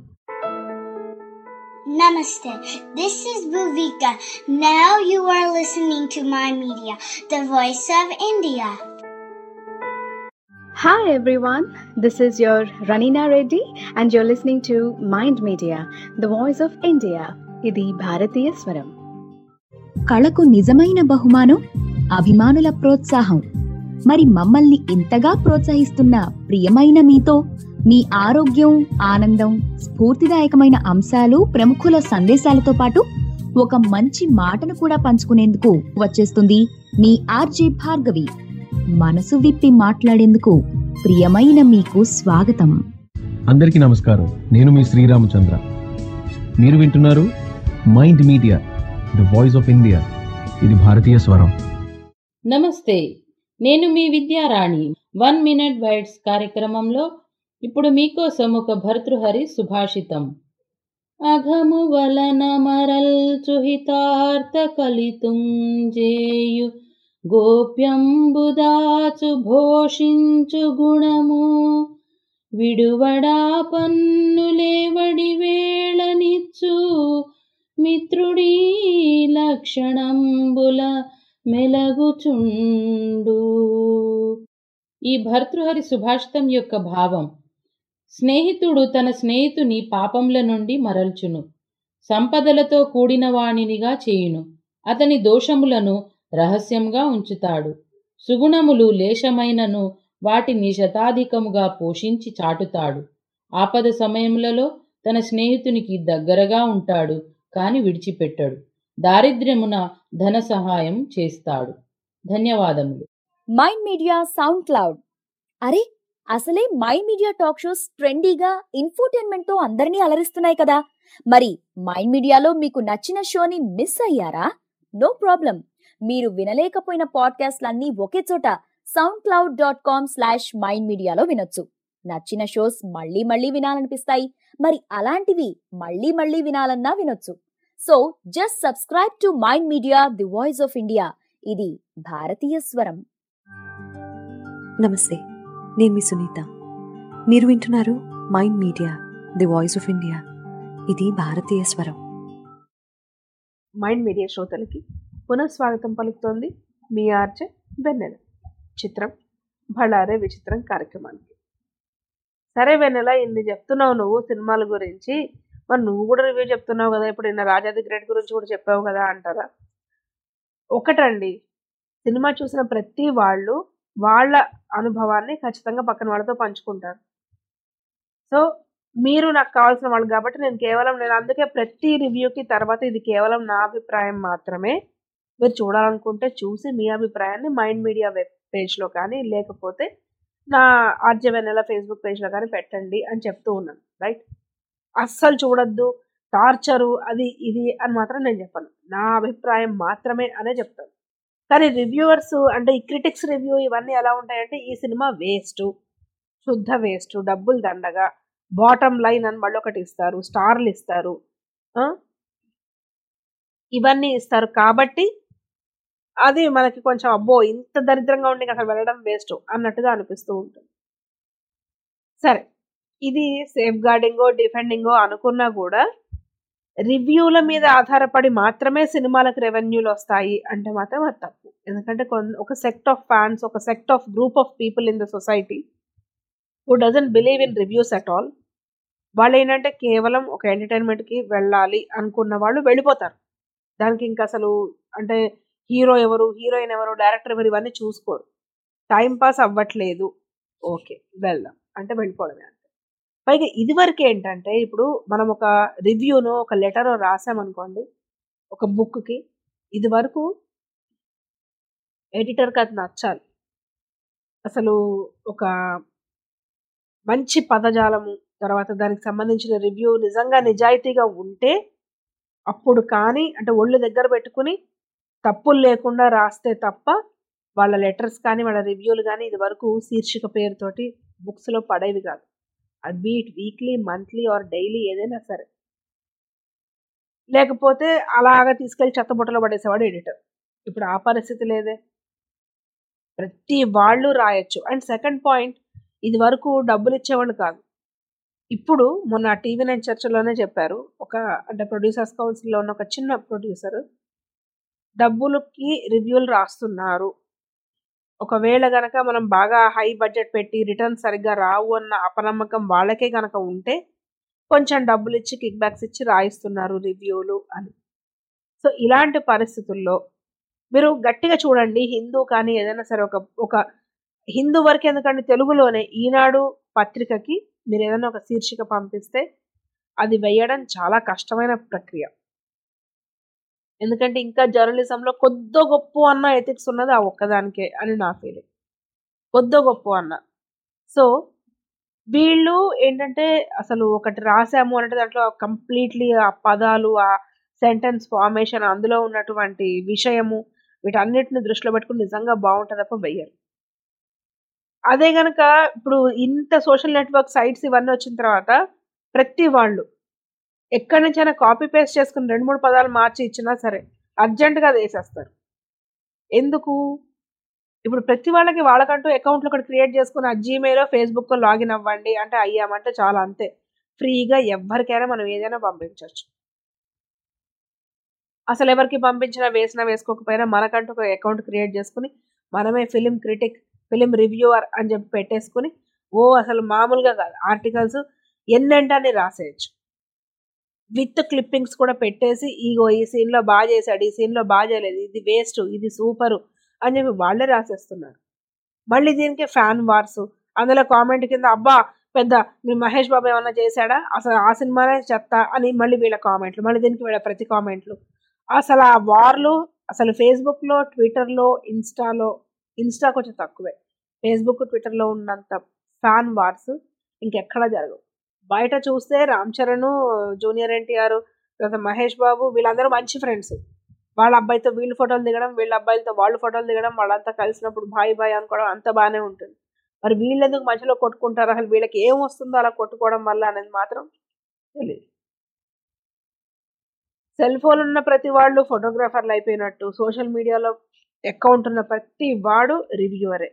Namaste. This is Bhuvika. Now you are listening to my media, the voice of India. Hi everyone, this is your Ranina Reddy and you're listening to Mind Media, the voice of India. ఇది భారతీయ స్వరం కళకు నిజమైన బహుమానం అభిమానుల ప్రోత్సాహం మరి మమ్మల్ని ఇంతగా ప్రోత్సహిస్తున్న ప్రియమైన మీతో మీ ఆరోగ్యం ఆనందం స్ఫూర్తిదాయకమైన అంశాలు ప్రముఖుల సందేశాలతో పాటు ఒక మంచి మాటను కూడా పంచుకునేందుకు వచ్చేస్తుంది మీ ఆర్జే భార్గవి మనసు విప్పి మాట్లాడేందుకు ప్రియమైన మీకు స్వాగతం అందరికీ నమస్కారం నేను మీ శ్రీరామచంద్ర మీరు వింటున్నారు Mind Media the voice of India ఇది భారతీయ స్వరం నమస్తే నేను మీ విద్యారాణి వన్ మినిట్ వైడ్స్ కార్యక్రమంలో ఇప్పుడు మీకోసం ఒక భర్తృహరి సుభాషితం అఘము వలన మరల్చుహితార్థ కలితుంజేయు గోప్యంబుదాచు భోషించు గుణము విడువడా పన్నులేవడి వేళనిచ్చు మిత్రుడీ లక్షణంబుల మెలగుచుండు ఈ భర్తృహరి సుభాషితం యొక్క భావం స్నేహితుడు తన స్నేహితుని పాపంల నుండి మరల్చును సంపదలతో కూడిన వాణినిగా చేయును అతని దోషములను రహస్యంగా ఉంచుతాడు సుగుణములు లేశమైనను వాటిని శతాధికముగా పోషించి చాటుతాడు ఆపద సమయములలో తన స్నేహితునికి దగ్గరగా ఉంటాడు కాని విడిచిపెట్టడు దారిద్ర్యమున ధన సహాయం చేస్తాడు ధన్యవాదములు మైండ్ మీడియా సౌండ్ క్లౌడ్ అరే అసలే మైండ్ మీడియా టాక్ షోస్ ట్రెండీగా ఇన్ఫోటైన్మెంట్ తో అందరినీ అలరిస్తున్నాయి కదా మరి మైండ్ మీడియాలో మీకు నచ్చిన షోని మిస్ అయ్యారా నో ప్రాబ్లం మీరు వినలేకపోయిన పాడ్కాస్ట్లన్నీ ఒకే చోట SoundCloud dot com slash mind మీడియాలో వినొచ్చు నచ్చిన షోస్ మళ్ళీ మళ్ళీ వినాలనిపిస్తాయి మరి అలాంటివి మళ్ళీ మళ్ళీ వినాలన్నా వినొచ్చు so just subscribe to Mind Media the voice of India ఇది భారతీయ స్వరం నమస్తే నేను మీ సునీత మీరు వింటున్నారు Mind Media the voice of India ఇది భారతీయ స్వరం మైండ్ మీడియా శ్రోతలకి పునఃస్వాగతం పలుకుతోంది మీ ఆర్జే వెన్నెల చిత్రం బళ్ళారే విచిత్రం కార్యక్రమానికి సరే వెన్నెల ఇన్ని చెప్తున్నావు నువ్వు సినిమాల గురించి మరి నువ్వు కూడా రివ్యూ చెప్తున్నావు కదా ఇప్పుడు నిన్న రాజాది గ్రేట్ గురించి కూడా చెప్పావు కదా అంటారా ఒకటండి సినిమా చూసిన ప్రతి వాళ్ళు వాళ్ళ అనుభవాన్ని ఖచ్చితంగా పక్కన వాళ్ళతో పంచుకుంటారు సో మీరు నాకు కావాల్సిన వాళ్ళు కాబట్టి నేను కేవలం నేను అందుకే ప్రతి రివ్యూకి తర్వాత ఇది కేవలం నా అభిప్రాయం మాత్రమే మీరు చూడాలనుకుంటే చూసి మీ అభిప్రాయాన్ని మైండ్ మీడియా వెబ్ పేజ్లో కానీ లేకపోతే నా ఆర్జవెనెల ఫేస్బుక్ పేజ్లో కానీ పెట్టండి అని చెప్తూ ఉన్నాను రైట్ అస్సలు చూడొద్దు టార్చరు అది ఇది అని మాత్రం నేను చెప్పను నా అభిప్రాయం మాత్రమే అనే చెప్తాను కానీ రివ్యూవర్స్ అంటే ఈ క్రిటిక్స్ రివ్యూ ఇవన్నీ ఎలా ఉంటాయంటే ఈ సినిమా వేస్ట్ శుద్ధ వేస్ట్ డబ్బులు దండగా బాటమ్ లైన్ అని మళ్ళీ ఒకటి ఇస్తారు స్టార్లు ఇస్తారు ఆ? ఇవన్నీ ఇస్తారు కాబట్టి అది మనకి కొంచెం అబ్బో ఇంత దరిద్రంగా ఉండి అసలు వెళ్ళడం వేస్ట్ అన్నట్టుగా అనిపిస్తూ ఉంటుంది సరే ఇది సేఫ్ గార్డింగో డిఫెండింగో అనుకున్నా కూడా రివ్యూల మీద ఆధారపడి మాత్రమే సినిమాలకు రెవెన్యూలు వస్తాయి అంటే మాత్రం అది తప్పు ఎందుకంటే కొన్- ఒక సెక్ట్ ఆఫ్ ఫ్యాన్స్ ఒక sect of group of people in the society who doesn't believe in reviews at all వాళ్ళు ఏంటంటే కేవలం ఒక ఎంటర్టైన్మెంట్కి వెళ్ళాలి అనుకున్న వాళ్ళు వెళ్ళిపోతారు దానికి ఇంకా అసలు అంటే హీరో ఎవరు హీరోయిన్ ఎవరు డైరెక్టర్ ఎవరు ఇవన్నీ చూసుకోరు టైం పాస్ అవ్వట్లేదు ఓకే వెళ్దాం అంటే వెళ్ళిపోవడమే అంతే పైగా ఇదివరకు ఏంటంటే ఇప్పుడు మనం ఒక రివ్యూనో ఒక లెటరో రాసామనుకోండి ఒక బుక్కి ఇది వరకు ఎడిటర్కి అది నచ్చాలి అసలు ఒక మంచి పదజాలము తర్వాత దానికి సంబంధించిన రివ్యూ నిజంగా నిజాయితీగా ఉంటే అప్పుడు కానీ అంటే ఒళ్ళు దగ్గర పెట్టుకుని తప్పులు లేకుండా రాస్తే తప్ప వాళ్ళ లెటర్స్ కానీ వాళ్ళ రివ్యూలు కానీ ఇది వరకు శీర్షిక పేరుతోటి బుక్స్లో పడేవి కాదు అది beat weekly monthly or daily ఏదైనా సరే లేకపోతే అలాగా తీసుకెళ్లి చెత్తబుట్టలో పడేసేవాడు ఎడిటర్ ఇప్పుడు ఆ పరిస్థితి లేదే ప్రతి వాళ్ళు రాయొచ్చు అండ్ సెకండ్ పాయింట్ ఇది వరకు డబ్బులు ఇచ్చేవాళ్ళు కాదు ఇప్పుడు మొన్న టీవీ నైన్ చర్చలోనే చెప్పారు ఒక అంటే ప్రొడ్యూసర్స్ కౌన్సిల్లో ఉన్న ఒక చిన్న ప్రొడ్యూసర్ డబ్బులకి రివ్యూలు రాస్తున్నారు ఒకవేళ గనక మనం బాగా హై బడ్జెట్ పెట్టి రిటర్న్ సరిగ్గా రావు అన్న అపనమ్మకం వాళ్ళకే గనక ఉంటే కొంచెం డబ్బులు ఇచ్చి కిక్ బ్యాక్స్ ఇచ్చి రాయిస్తున్నారు రివ్యూలు అని సో ఇలాంటి పరిస్థితుల్లో మీరు గట్టిగా చూడండి హిందూ కానీ ఏదైనా సరే ఒక ఒక హిందూ వరకు ఎందుకంటే తెలుగులోనే ఈనాడు పత్రికకి మీరు ఏదైనా ఒక శీర్షిక పంపిస్తే అది వేయడం చాలా కష్టమైన ప్రక్రియ ఎందుకంటే ఇంకా జర్నలిజంలో కొద్దో గొప్ప అన్న ఎథిక్స్ ఉన్నది ఆ ఒక్కదానికే అని నా ఫీలింగ్ కొద్దో గొప్ప అన్న సో వీళ్ళు ఏంటంటే అసలు ఒకటి రాసాము అంటే దాంట్లో కంప్లీట్లీ ఆ పదాలు ఆ సెంటెన్స్ ఫార్మేషన్ అందులో ఉన్నటువంటి విషయము వీటన్నిటిని దృష్టిలో పెట్టుకుని నిజంగా బాగుంటుంది తప్ప వెయ్యరు అదే గనక ఇప్పుడు ఇంత సోషల్ నెట్వర్క్ సైట్స్ ఇవన్నీ వచ్చిన తర్వాత ప్రతి వాళ్ళు ఎక్కడి నుంచైనా కాపీ పేస్ట్ చేసుకుని రెండు మూడు పదాలు మార్చి ఇచ్చినా సరే అర్జెంటుగా అది వేసేస్తారు ఎందుకు ఇప్పుడు ప్రతి వాళ్ళకి వాళ్ళకంటూ అకౌంట్లు ఒకటి క్రియేట్ చేసుకుని ఆ జీమెయిల్ ఫేస్బుక్ లాగిన్ అవ్వండి అంటే అయ్యామంటే చాలా అంతే ఫ్రీగా ఎవరికైనా మనం ఏదైనా పంపించవచ్చు అసలు ఎవరికి పంపించినా వేసినా వేసుకోకపోయినా మనకంటూ ఒక అకౌంట్ క్రియేట్ చేసుకుని మనమే ఫిలిం క్రిటిక్ ఫిలిం రివ్యూవర్ అని చెప్పి పెట్టేసుకుని ఓ అసలు మామూలుగా కాదు ఆర్టికల్స్ ఎన్నంటని రాసేయచ్చు విత్ క్లిప్పింగ్స్ కూడా పెట్టేసి ఈగో ఈ సీన్లో బాగా చేశాడు ఈ సీన్లో బాగా చేయలేదు ఇది వేస్ట్ ఇది సూపరు అని చెప్పి వాళ్ళే రాసేస్తున్నారు మళ్ళీ దీనికి ఫ్యాన్ వార్స్ అందులో కామెంట్ కింద అబ్బా పెద్ద మీ మహేష్ బాబు ఏమన్నా చేశాడా అసలు ఆ సినిమానే చెత్త అని మళ్ళీ వీళ్ళ కామెంట్లు మళ్ళీ దీనికి వీళ్ళ ప్రతి కామెంట్లు అసలు ఆ వార్లు అసలు ఫేస్బుక్లో ట్విట్టర్లో ఇన్స్టాలో ఇన్స్టా కొంచెం తక్కువే ఫేస్బుక్ ట్విట్టర్లో ఉన్నంత ఫ్యాన్ వార్స్ ఇంకెక్కడా జరగవు బయట చూస్తే రామ్ చరణ్ జూనియర్ ఎన్టీఆర్ తర్వాత మహేష్ బాబు వీళ్ళందరూ మంచి ఫ్రెండ్స్ వాళ్ళ అబ్బాయితో వీళ్ళు ఫోటోలు దిగడం వీళ్ళ అబ్బాయిలతో వాళ్ళు ఫోటోలు దిగడం వాళ్ళంతా కలిసినప్పుడు బాయ్ బాయ్ అనుకోవడం అంత బాగానే ఉంటుంది మరి వీళ్ళెందుకు మధ్యలో కొట్టుకుంటారు అసలు వీళ్ళకి ఏం వస్తుందో అలా కొట్టుకోవడం వల్ల అనేది మాత్రం తెలియదు సెల్ ఫోన్ ఉన్న ప్రతి వాళ్ళు ఫోటోగ్రాఫర్లు అయిపోయినట్టు సోషల్ మీడియాలో అకౌంట్ ఉన్న ప్రతి వాడు రివ్యూవరే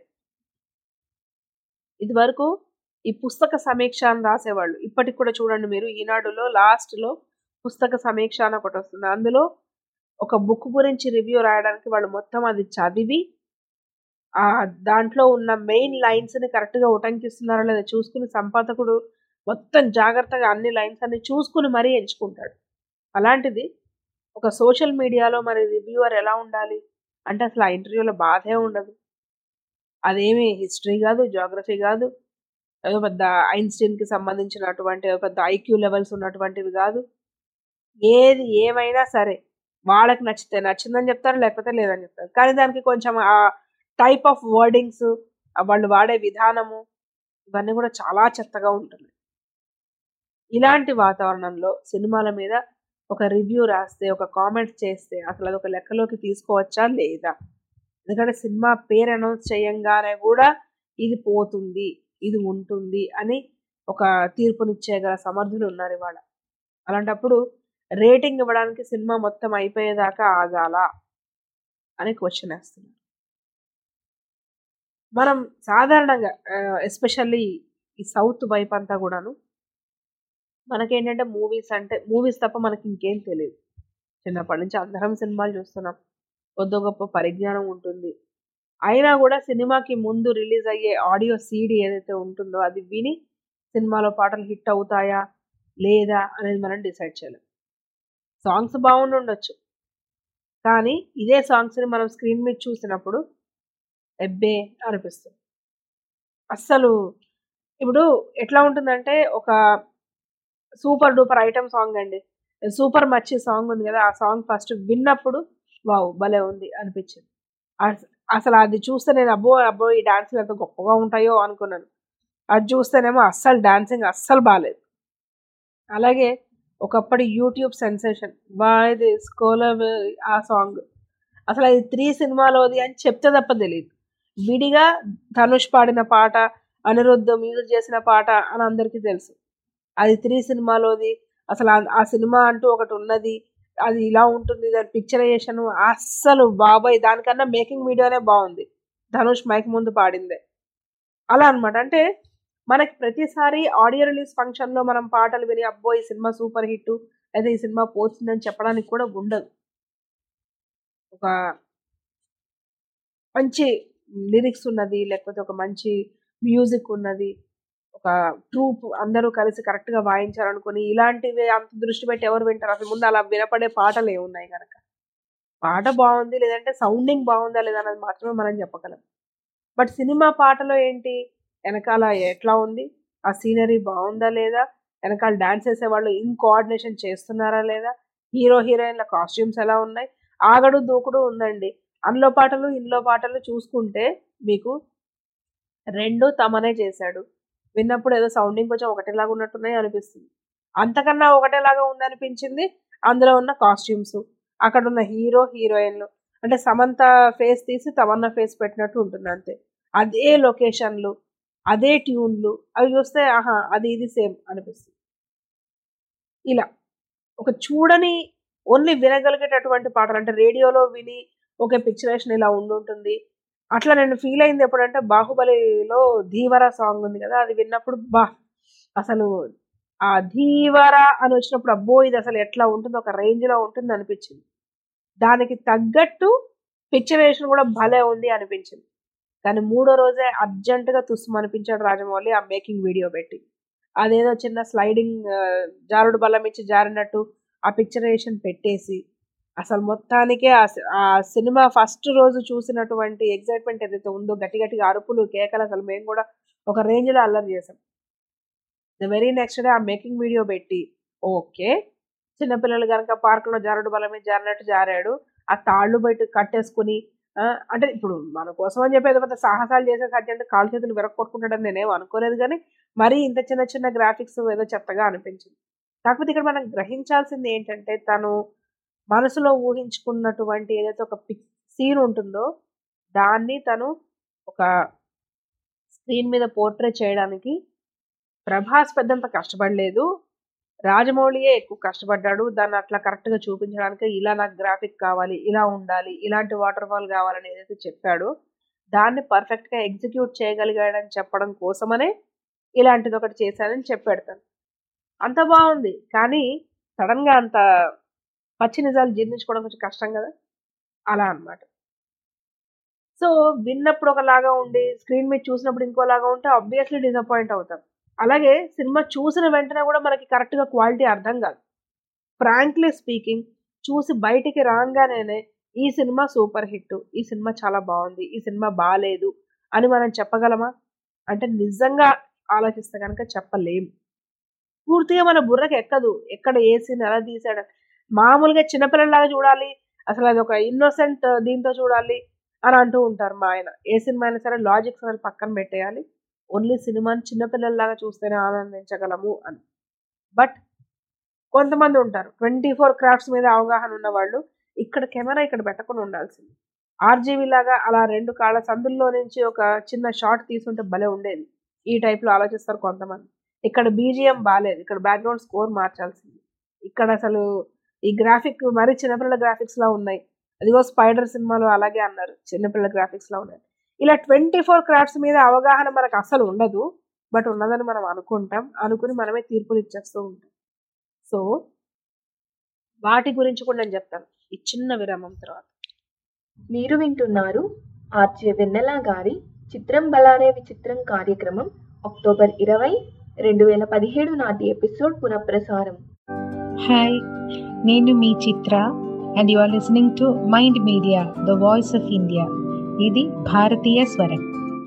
ఇది వరకు ఈ పుస్తక సమీక్ష అని రాసేవాళ్ళు ఇప్పటికి కూడా చూడండి మీరు ఈనాడులో లాస్ట్లో పుస్తక సమీక్ష అని ఒకటి వస్తుంది అందులో ఒక బుక్ గురించి రివ్యూ రాయడానికి వాళ్ళు మొత్తం అది చదివి ఆ దాంట్లో ఉన్న మెయిన్ లైన్స్ని కరెక్ట్గా ఉటంకిస్తున్నారో లేదో చూసుకుని సంపాదకుడు మొత్తం జాగ్రత్తగా అన్ని లైన్స్ అన్ని చూసుకుని మరీ ఎంచుకుంటాడు అలాంటిది ఒక సోషల్ మీడియాలో మరి రివ్యూవర్ ఎలా ఉండాలి అంటే అసలు ఆ ఇంటర్వ్యూలో బాధే ఉండదు అదేమి హిస్టరీ కాదు జాగ్రఫీ కాదు ఏదో పెద్ద ఐన్స్టీన్ కి సంబంధించినటువంటి ఏదో పెద్ద ఐక్యూ లెవెల్స్ ఉన్నటువంటివి కాదు ఏది ఏమైనా సరే వాళ్ళకి నచ్చితే నచ్చిందని చెప్తారు లేకపోతే లేదని చెప్తారు కానీ దానికి కొంచెం ఆ టైప్ ఆఫ్ వర్డింగ్స్ వాళ్ళు వాడే విధానము ఇవన్నీ కూడా చాలా చెత్తగా ఉంటుంది ఇలాంటి వాతావరణంలో సినిమాల మీద ఒక రివ్యూ రాస్తే ఒక కామెంట్ చేస్తే అసలు అది ఒక లెక్కలోకి తీసుకోవచ్చా లేదా ఎందుకంటే సినిమా పేరు అనౌన్స్ చేయంగానే కూడా ఇది పోతుంది ఇది ఉంటుంది అని ఒక తీర్పునిచ్చేగల సమర్థులు ఉన్నారు ఇవాళ అలాంటప్పుడు రేటింగ్ ఇవ్వడానికి సినిమా మొత్తం అయిపోయేదాకా ఆగాల అని క్వశ్చన్ వేస్తున్నారు మనం సాధారణంగా ఎస్పెషల్లీ ఈ సౌత్ వైపు అంతా కూడాను మనకేంటంటే మూవీస్ అంటే మూవీస్ తప్ప మనకి ఇంకేం తెలియదు చిన్నప్పటి నుంచి అందరం సినిమాలు చూస్తున్నాం కొద్ది గొప్ప పరిజ్ఞానం ఉంటుంది అయినా కూడా సినిమాకి ముందు రిలీజ్ అయ్యే ఆడియో సీడీ ఏదైతే ఉంటుందో అది విని సినిమాలో పాటలు హిట్ అవుతాయా లేదా అనేది మనం డిసైడ్ చేయలేం సాంగ్స్ బాగుండి ఉండొచ్చు కానీ ఇదే సాంగ్స్ని మనం స్క్రీన్ మీద చూసినప్పుడు ఎబ్బే అనిపిస్తుంది అస్సలు ఇప్పుడు ఎట్లా ఉంటుందంటే ఒక సూపర్ డూపర్ ఐటమ్ సాంగ్ అండి సూపర్ మచ్చి సాంగ్ ఉంది కదా ఆ సాంగ్ ఫస్ట్ విన్నప్పుడు వావ్ భలే ఉంది అనిపించింది అస- అసలు అది చూస్తే నేను అబ్బో అబ్బో ఈ డాన్సులు ఎంత గొప్పగా ఉంటాయో అనుకున్నాను అది చూస్తేనేమో అస్సలు డాన్సింగ్ అస్సలు బాగాలేదు అలాగే ఒకప్పటి యూట్యూబ్ సెన్సేషన్ బాయ్ దిస్ కోలర్ ఆ సాంగ్ అసలు అది త్రీ సినిమాలోది అని చెప్తే తప్ప తెలియదు విడిగా ధనుష్ పాడిన పాట అనిరుద్ధ్ మ్యూజిక్ చేసిన పాట అని అందరికీ తెలుసు అది త్రీ సినిమాలోది అసలు ఆ- ఆ సినిమా అంటూ ఒకటి ఉన్నది అది ఇలా ఉంటుంది దాని పిక్చరైజేషన్ అస్సలు బాబాయ్ దానికన్నా మేకింగ్ వీడియోనే బాగుంది ధనుష్ మైక్ ముందు పాడిందే అలా అన్నమాట అంటే మనకి ప్రతిసారి ఆడియో రిలీజ్ ఫంక్షన్లో మనం పాటలు విని అబ్బో ఈ సినిమా సూపర్ హిట్ అయితే ఈ సినిమా పోతుందని చెప్పడానికి కూడా ఉండదు ఒక మంచి లిరిక్స్ ఉన్నది లేకపోతే ఒక మంచి మ్యూజిక్ ఉన్నది ఒక ట్రూప్ అందరూ కలిసి కరెక్ట్ గా వాయించారనుకుని ఇలాంటివి అంత దృష్టి పెట్టి ఎవరు వింటారు అసలు ముందు అలా వినపడే పాటలు ఏమున్నాయి కనుక పాట బాగుంది లేదంటే సౌండింగ్ బాగుందా లేదా అన్నది మాత్రమే మనం చెప్పగలం బట్ సినిమా పాటలో ఏంటి వెనకాల ఎట్లా ఉంది ఆ సీనరీ బాగుందా లేదా వెనకాల డాన్స్ చేసే వాళ్ళు ఇన్ కోఆర్డినేషన్ చేస్తున్నారా లేదా హీరో హీరోయిన్ల కాస్ట్యూమ్స్ ఎలా ఉన్నాయి ఆగడు దూకుడు ఉందండి అందులో పాటలు ఇందులో పాటలు చూసుకుంటే మీకు రెండు తమనే చేశాడు విన్నప్పుడు ఏదో సౌండింగ్ కొంచెం ఒకటేలాగా ఉన్నట్టున్నాయి అనిపిస్తుంది అంతకన్నా ఒకటేలాగా ఉందనిపించింది అందులో ఉన్న కాస్ట్యూమ్స్ అక్కడ ఉన్న హీరో హీరోయిన్లు అంటే సమంత ఫేస్ తీసి తమన్నా ఫేస్ పెట్టినట్టు ఉంటుంది అంతే అదే లొకేషన్లు అదే ట్యూన్లు అవి చూస్తే ఆహా అది ఇది సేమ్ అనిపిస్తుంది ఇలా ఒక చూడని ఓన్లీ వినగలిగేటటువంటి పాటలు అంటే రేడియోలో విని ఓకే పిక్చరేషన్ ఇలా ఉండుంటుంది అట్లా నేను ఫీల్ అయింది ఎప్పుడంటే బాహుబలిలో ధీవర సాంగ్ ఉంది కదా అది విన్నప్పుడు బా అసలు ఆ ధీవర అని వచ్చినప్పుడు అబ్బో ఇది అసలు ఎట్లా ఉంటుంది ఒక రేంజ్ లో ఉంటుంది అనిపించింది దానికి తగ్గట్టు పిక్చరేషన్ కూడా భలే ఉంది అనిపించింది కానీ మూడో రోజే అర్జెంట్ గా తుస్సు అనిపించాడు రాజమౌళి ఆ మేకింగ్ వీడియో పెట్టి అదేదో చిన్న స్లైడింగ్ జారుడు బల్లం ఇచ్చి జారినట్టు ఆ పిక్చరేషన్ పెట్టేసి అసలు మొత్తానికే ఆ సి- ఆ సినిమా ఫస్ట్ రోజు చూసినటువంటి ఎగ్జైట్మెంట్ ఏదైతే ఉందో గట్టి గట్టిగా అరుపులు కేకలు అసలు మేము కూడా ఒక రేంజ్ లో అల్లరి చేసాం ద వెరీ నెక్స్ట్ డే ఆ మేకింగ్ వీడియో పెట్టి ఓకే చిన్నపిల్లలు కనుక పార్కులో జారుడు బల మీద జారినట్టు జారాడు ఆ తాళ్ళు బయట కట్టేసుకుని ఆ, అంటే ఇప్పుడు మన కోసం అని చెప్పి ఏదో పెద్ద సాహసాలు చేసేసి అర్జెంట్ కాలు చేతులు విరక్కొట్టుకుంటాడని నేనేం అనుకోలేదు కానీ మరీ ఇంత చిన్న చిన్న గ్రాఫిక్స్ ఏదో చెత్తగా అనిపించింది కాకపోతే ఇక్కడ మనం గ్రహించాల్సింది ఏంటంటే తను మనసులో ఊహించుకున్నటువంటి ఏదైతే ఒక పిక్ సీన్ ఉంటుందో దాన్ని తను ఒక స్క్రీన్ మీద పోర్ట్రే చేయడానికి ప్రభాస్ పెద్దంత కష్టపడలేదు రాజమౌళియే ఎక్కువ కష్టపడ్డాడు దాన్ని అట్లా కరెక్ట్ గా చూపించడానికి ఇలా నాకు గ్రాఫిక్ కావాలి ఇలా ఉండాలి ఇలాంటి వాటర్ ఫాల్ కావాలని ఏదైతే చెప్పాడో దాన్ని పర్ఫెక్ట్ గా ఎగ్జిక్యూట్ చేయగలిగాడని చెప్పడం కోసమనే ఇలాంటిది ఒకటి చేశానని చెప్పాడు తను అంత బాగుంది కానీ సడన్ గా అంత పచ్చి నిజాలు జీర్ణించుకోవడం కొంచెం కష్టం కదా అలా అన్నమాట సో విన్నప్పుడు ఒకలాగా ఉండి స్క్రీన్ మీద చూసినప్పుడు ఇంకోలాగా ఉంటే ఆబ్వియస్లీ డిసప్పాయింట్ అవుతాం అలాగే సినిమా చూసిన వెంటనే కూడా మనకి కరెక్ట్ గా క్వాలిటీ అర్థం కాదు ఫ్రాంక్లీ స్పీకింగ్ చూసి బయటికి రాగానే ఈ సినిమా సూపర్ హిట్ ఈ సినిమా చాలా బాగుంది ఈ సినిమా బాగాలేదు అని మనం చెప్పగలమా అంటే నిజంగా ఆలోచిస్తే కనుక చెప్పలేము పూర్తిగా మన బుర్రకి ఎక్కదు ఎక్కడ ఏ సీన్ ఎలా తీసాడు మామూలుగా చిన్నపిల్లలాగా చూడాలి అసలు అది ఒక ఇన్నోసెంట్ దీంతో చూడాలి అని అంటూ ఉంటారు మా ఆయన ఏ సినిమా అయినా సరే లాజిక్స్ అసలు పక్కన పెట్టేయాలి ఓన్లీ సినిమాని చిన్నపిల్లల్లాగా చూస్తేనే ఆనందించగలము అని బట్ కొంతమంది ఉంటారు ట్వంటీ ఫోర్ క్రాఫ్ట్స్ మీద అవగాహన ఉన్న వాళ్ళు ఇక్కడ కెమెరా ఇక్కడ పెట్టకుండా ఉండాల్సింది ఆర్జీవీ లాగా అలా రెండు కాళ్ళ సందుల్లో నుంచి ఒక చిన్న షార్ట్ తీసుంటే భలే ఉండేది ఈ టైప్లో ఆలోచిస్తారు కొంతమంది ఇక్కడ బీజిఎం బాగాలేదు ఇక్కడ బ్యాక్గ్రౌండ్ స్కోర్ మార్చాల్సింది ఇక్కడ అసలు ఈ గ్రాఫిక్ మరీ చిన్నపిల్లల గ్రాఫిక్స్ లా ఉన్నాయి అదిగో స్పైడర్ సినిమాలో అలాగే అన్నారు చిన్నపిల్లల గ్రాఫిక్స్ లా ఉన్నాయి ఇలా ట్వంటీ ఫోర్ క్రాఫ్ట్స్ మీద అవగాహన మనకు అసలు ఉండదు బట్ ఉన్నదని మనం అనుకుంటాం అనుకుని మనమే తీర్పులు ఇచ్చేస్తూ ఉంటాం సో వాటి గురించి కూడా నేను చెప్తాను ఈ చిన్న విరామం తర్వాత మీరు వింటున్నారు ఆర్జే వెన్నెల గారి చిత్రం బలారే విచిత్రం కార్యక్రమం అక్టోబర్ ఇరవై రెండు వేల పదిహేడు నాటి ఎపిసోడ్ పునఃప్రసారం హాయ్ నేను మీ Chitra and you are listening to Mind Media the voice of India ఇది భారతీయ స్వరం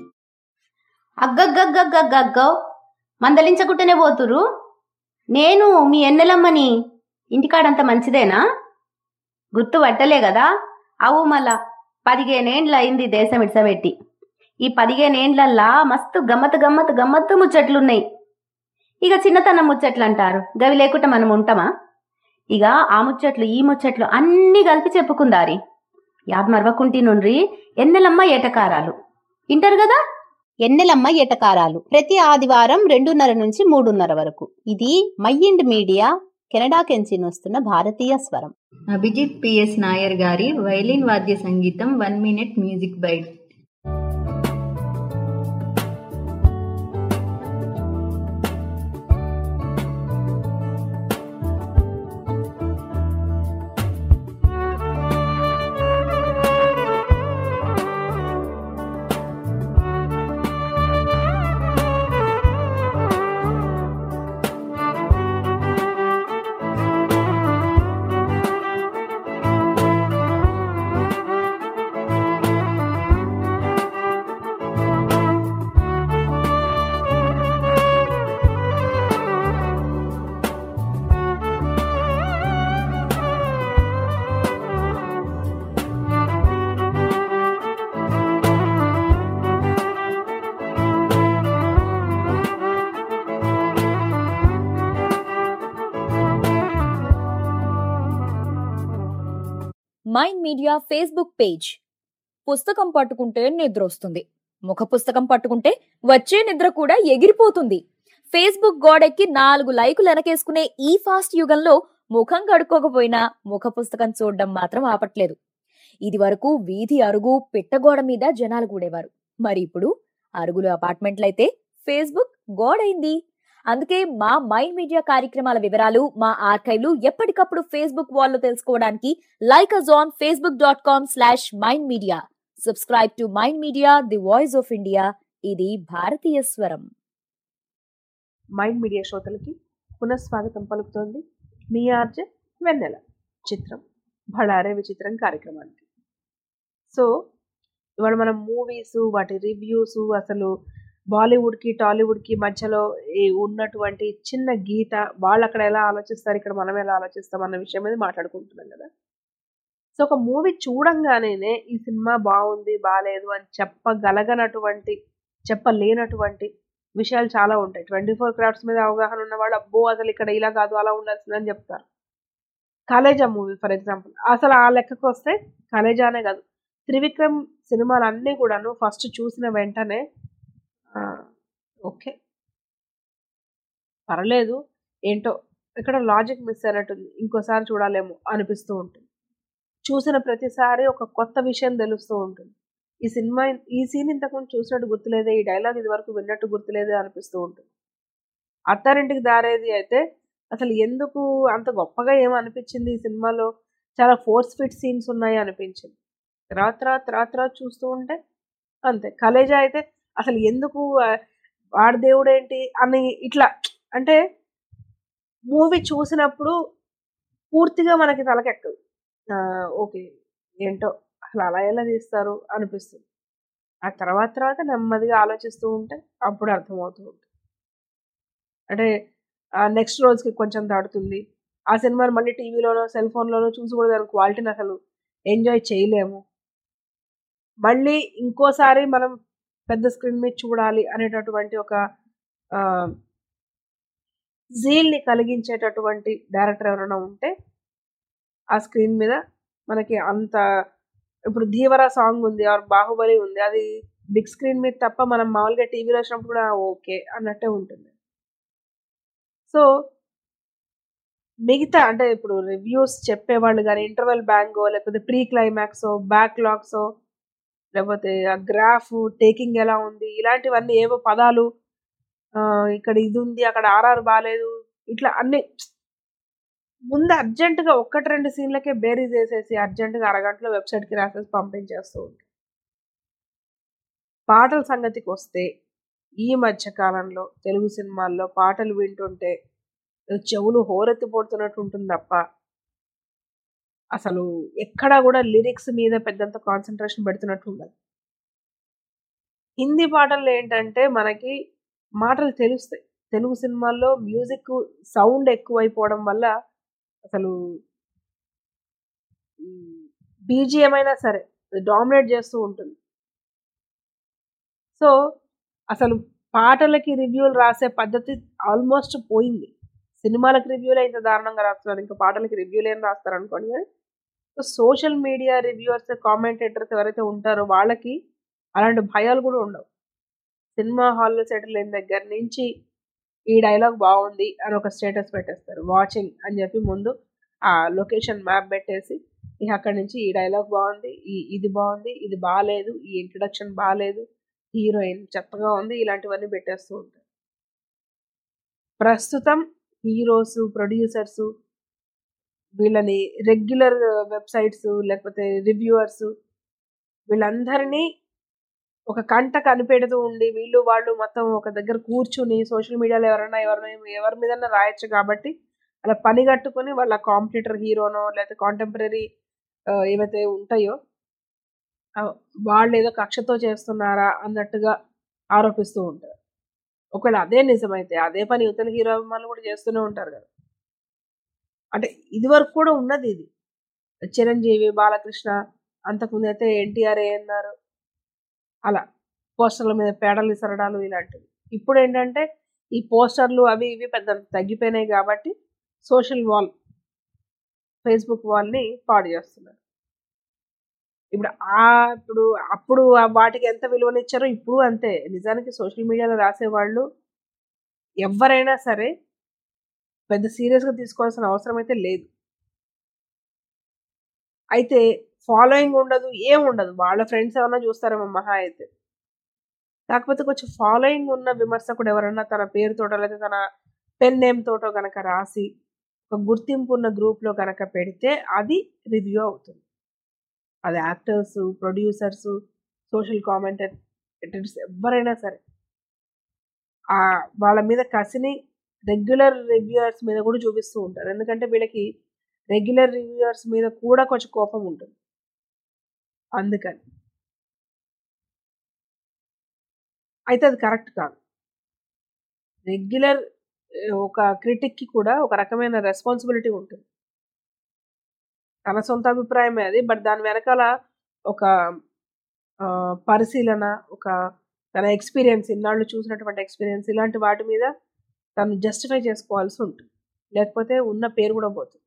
అగ్గగ్గగ్గగ్గగ్గో మందలించకుంటేనే పోతురు నేను మీ ఎన్నెలమ్మని ఇంటికాడంత మంచిదేనా గుర్తు పట్టలే కదా అవు మళ్ళా పదిహేనేండ్ల అయింది దేశం ఇడ్సబెట్టి ఈ పదిహేనేండ్లల్లా మస్తు గమ్మత్ గమ్మత్ గమ్మత్తు ముచ్చట్లున్నాయి ఇక చిన్నతనం ముచ్చట్లు అంటారు గవి లేకుండా మనం ఉంటామా ఇక ఆ ముచ్చట్లు ఈ ముచ్చట్లు అన్నీ కలిపి చెప్పుకుందారి యాద్ మరవకుంటి నుండ్రి ఎన్నెలమ్మ ఏటకారాలు వింటారు కదా ఎన్నెలమ్మ ఎటకారాలు ప్రతి ఆదివారం రెండున్నర నుంచి మూడున్నర వరకు ఇది మైండ్ మీడియా కెనడా కెంచి వస్తున్న భారతీయ స్వరం అభిజిత్ పిఎస్ నాయర్ గారి వైలిన్ వాద్య సంగీతం one minute music bite Mind Media Facebook page పుస్తకం పట్టుకుంటే నిద్ర వస్తుంది ముఖ పుస్తకం పట్టుకుంటే వచ్చే నిద్ర కూడా ఎగిరిపోతుంది ఫేస్బుక్ గోడెక్కి నాలుగు లైకులు వెనకేసుకునే ఈ ఫాస్ట్ యుగంలో ముఖం కడుక్కోకపోయినా ముఖ పుస్తకం చూడడం మాత్రం ఆపట్లేదు ఇది వరకు వీధి అరుగు పిట్టగోడ మీద జనాలు కూడేవారు మరి ఇప్పుడు అరుగులు అపార్ట్మెంట్లయితే ఫేస్బుక్ గోడైంది అందుకే మా మైండ్ మీడియా కార్యక్రమాల వివరాలు మా ఆర్కైవ్లు ఎప్పటికప్పుడు ఫేస్బుక్ వాల్లో తెలుసుకోవడానికి like us on Facebook dot com slash Mind Media subscribe to Mind Media the voice of India ఇది భారతీయ స్వరం మైండ్ మీడియా శ్రోతలకి పునఃస్వాగతం పలుకుతోంది మీ ఆర్జే వెన్నెల చిత్రం భడారే విచిత్రం కార్యక్రమానికి సో ఇవాళ మనం మూవీస్ వాటి రివ్యూస్ అసలు బాలీవుడ్కి టాలీవుడ్కి మధ్యలో ఈ ఉన్నటువంటి చిన్న గీత వాళ్ళు అక్కడ ఎలా ఆలోచిస్తారు ఇక్కడ మనం ఎలా ఆలోచిస్తాం అన్న విషయం మీద మాట్లాడుకుంటున్నాం కదా సో ఒక మూవీ చూడంగానే ఈ సినిమా బాగుంది బాగాలేదు అని చెప్పగలగనటువంటి చెప్పలేనటువంటి విషయాలు చాలా ఉంటాయి ట్వంటీ ఫోర్ క్రాఫ్ట్స్ మీద అవగాహన ఉన్న వాళ్ళు అబ్బో అసలు ఇక్కడ ఇలా కాదు అలా ఉండాల్సిందని చెప్తారు కాలేజా మూవీ ఫర్ ఎగ్జాంపుల్ అసలు ఆ లెక్కకు వస్తే కాలేజానే కాదు త్రివిక్రమ్ సినిమాలు అన్నీ కూడాను ఫస్ట్ చూసిన వెంటనే ఓకే పర్లేదు ఏంటో ఇక్కడ లాజిక్ మిస్ అయినట్టుంది ఇంకోసారి చూడాలేమో అనిపిస్తూ ఉంటుంది చూసిన ప్రతిసారి ఒక కొత్త విషయం తెలుస్తూ ఉంటుంది ఈ సినిమా ఈ సీన్ ఇంతకుముందు చూసినట్టు గుర్తులేదే ఈ డైలాగ్ ఇది వరకు విన్నట్టు గుర్తులేదే అనిపిస్తూ ఉంటుంది అత్తారింటికి దారేది అయితే అసలు ఎందుకు అంత గొప్పగా ఏం అనిపించింది ఈ సినిమాలో చాలా ఫోర్స్ ఫిట్ సీన్స్ ఉన్నాయి అనిపించింది తర్వాత తర్వాత తర్వాత తర్వాత చూస్తూ ఉంటే అంతే కలేజా అయితే అసలు ఎందుకు వాడి దేవుడు ఏంటి అని ఇట్లా అంటే మూవీ చూసినప్పుడు పూర్తిగా మనకి తలకెక్కదు ఓకే ఏంటో అసలు అలా ఎలా తీస్తారు అనిపిస్తుంది ఆ తర్వాత తర్వాత నెమ్మదిగా ఆలోచిస్తూ ఉంటే అప్పుడు అర్థమవుతూ ఉంటుంది అంటే నెక్స్ట్ రోజుకి కొంచెం దాటుతుంది ఆ సినిమాని మళ్ళీ టీవీలోనో సెల్ ఫోన్లోనో చూసి కూడా దాని క్వాలిటీని అసలు ఎంజాయ్ చేయలేము మళ్ళీ ఇంకోసారి మనం పెద్ద స్క్రీన్ మీద చూడాలి అనేటటువంటి ఒక జీల్ని కలిగించేటటువంటి డైరెక్టర్ ఎవరైనా ఉంటే ఆ స్క్రీన్ మీద మనకి అంత ఇప్పుడు ధీవరా సాంగ్ ఉంది ఆర్ బాహుబలి ఉంది అది బిగ్ స్క్రీన్ మీద తప్ప మనం మామూలుగా టీవీలో వచ్చినప్పుడు కూడా ఓకే అన్నట్టే ఉంటుంది సో మిగతా అంటే ఇప్పుడు రివ్యూస్ చెప్పేవాళ్ళు కానీ ఇంటర్వెల్ బ్యాంగో లేకపోతే ప్రీ క్లైమాక్సో బ్యాక్లాగ్సో లేకపోతే ఆ గ్రాఫ్ టేకింగ్ ఎలా ఉంది ఇలాంటివన్నీ ఏవో పదాలు ఇక్కడ ఇది ఉంది అక్కడ ఆర్ఆర్ బాగాలేదు ఇట్లా అన్ని ముందు అర్జెంటుగా ఒక్కటి రెండు సీన్లకే బేరీజ్ వేసేసి అర్జెంటుగా అరగంటలో వెబ్సైట్కి రాసేసి పంపించేస్తూ ఉంటారు పాటల సంగతికి వస్తే ఈ మధ్య కాలంలో తెలుగు సినిమాల్లో పాటలు వింటుంటే చెవులు హోరెత్తిపోతున్నట్టు ఉంటుంది తప్ప అసలు ఎక్కడా కూడా లిరిక్స్ మీద పెద్దంత కాన్సన్ట్రేషన్ పెడుతున్నట్టు ఉండదు హిందీ పాటల్లో ఏంటంటే మనకి మాటలు తెలుస్తాయి తెలుగు సినిమాల్లో మ్యూజిక్ సౌండ్ ఎక్కువైపోవడం వల్ల అసలు బీజిఎం అయినా సరే డామినేట్ చేస్తూ ఉంటుంది సో అసలు పాటలకి రివ్యూలు రాసే పద్ధతి ఆల్మోస్ట్ పోయింది సినిమాలకు రివ్యూలు అయితే దారుణంగా రాస్తున్నారు ఇంకా పాటలకి రివ్యూలు ఏం రాస్తారు అనుకోండి కానీ so social media reviewers commentators ఎవరైతే ఉంటారో వాళ్ళకి అలాంటి భయాలు కూడా ఉండవు సినిమా హాల్లో సెటిల్ అయిన దగ్గర నుంచి ఈ డైలాగ్ బాగుంది అని ఒక స్టేటస్ పెట్టేస్తారు వాచింగ్ అని చెప్పి ముందు ఆ లొకేషన్ మ్యాప్ పెట్టేసి ఇక అక్కడి నుంచి ఈ డైలాగ్ బాగుంది ఈ ఇది బాగుంది ఇది బాగాలేదు ఈ ఇంట్రడక్షన్ బాగాలేదు హీరోయిన్ చెత్తగా ఉంది ఇలాంటివన్నీ పెట్టేస్తూ ఉంటారు ప్రస్తుతం హీరోస్ ప్రొడ్యూసర్స్ వీళ్ళని రెగ్యులర్ వెబ్సైట్స్ లేకపోతే రివ్యూవర్స్ వీళ్ళందరినీ ఒక కంట కనిపెడుతూ ఉండి వీళ్ళు వాళ్ళు మొత్తం ఒక దగ్గర కూర్చుని సోషల్ మీడియాలో ఎవరైనా ఎవరైనా ఎవరి మీద రాయొచ్చు కాబట్టి అలా పని కట్టుకుని వాళ్ళ కాంపిటీటర్ హీరోనో లేకపోతే కాంటెంపరీ ఏవైతే ఉంటాయో వాళ్ళు ఏదో కక్షతో చేస్తున్నారా అన్నట్టుగా ఆరోపిస్తూ ఉంటారు ఒకవేళ అదే నిజమైతే అదే పని యువతల హీరో అభిమానులు కూడా చేస్తూనే ఉంటారు కదా అంటే ఇది వరకు కూడా ఉన్నది ఇది చిరంజీవి బాలకృష్ణ అంతకుముందు అయితే ఎన్టీఆర్ అన్నారు అలా పోస్టర్ల మీద పేడలు విసరడాలు ఇలాంటివి ఇప్పుడు ఏంటంటే ఈ పోస్టర్లు అవి ఇవి పెద్ద తగ్గిపోయినాయి కాబట్టి సోషల్ వాల్ ఫేస్బుక్ వాల్ని పాడు చేస్తున్నారు ఇప్పుడు ఆ ఇప్పుడు అప్పుడు వాటికి ఎంత విలువనిచ్చారో ఇప్పుడు అంతే నిజానికి సోషల్ మీడియాలో రాసేవాళ్ళు ఎవరైనా సరే పెద్ద సీరియస్గా తీసుకోవాల్సిన అవసరం అయితే లేదు అయితే ఫాలోయింగ్ ఉండదు ఏం ఉండదు వాళ్ళ ఫ్రెండ్స్ ఏమన్నా చూస్తారేమో మహా అయితే కాకపోతే కొంచెం ఫాలోయింగ్ ఉన్న విమర్శకుడు ఎవరన్నా తన పేరుతోటో లేదా తన పెన్ నేమ్ తోటో కనుక రాసి ఒక గుర్తింపు ఉన్న గ్రూప్లో కనుక పెడితే అది రివ్యూ అవుతుంది అది యాక్టర్స్ ప్రొడ్యూసర్స్ సోషల్ కామెంటేటర్స్ ఎవరైనా సరే ఆ వాళ్ళ మీద కసిని రెగ్యులర్ రివ్యూయర్స్ మీద కూడా చూపిస్తూ ఉంటారు ఎందుకంటే వీళ్ళకి రెగ్యులర్ రివ్యూయర్స్ మీద కూడా కొంచెం కోపం ఉంటుంది అందుకని అయితే అది కరెక్ట్ కాదు రెగ్యులర్ ఒక క్రిటిక్కి కూడా ఒక రకమైన రెస్పాన్సిబిలిటీ ఉంటుంది తన సొంత అభిప్రాయమే అది బట్ దాని వెనకాల ఒక పరిశీలన ఒక తన ఎక్స్పీరియన్స్ ఇన్నాళ్ళు చూసినటువంటి ఎక్స్పీరియన్స్ ఇలాంటి వాటి మీద తను జస్టిఫై చేసుకోవాల్సి ఉంటుంది లేకపోతే ఉన్న పేరు కూడా పోతుంది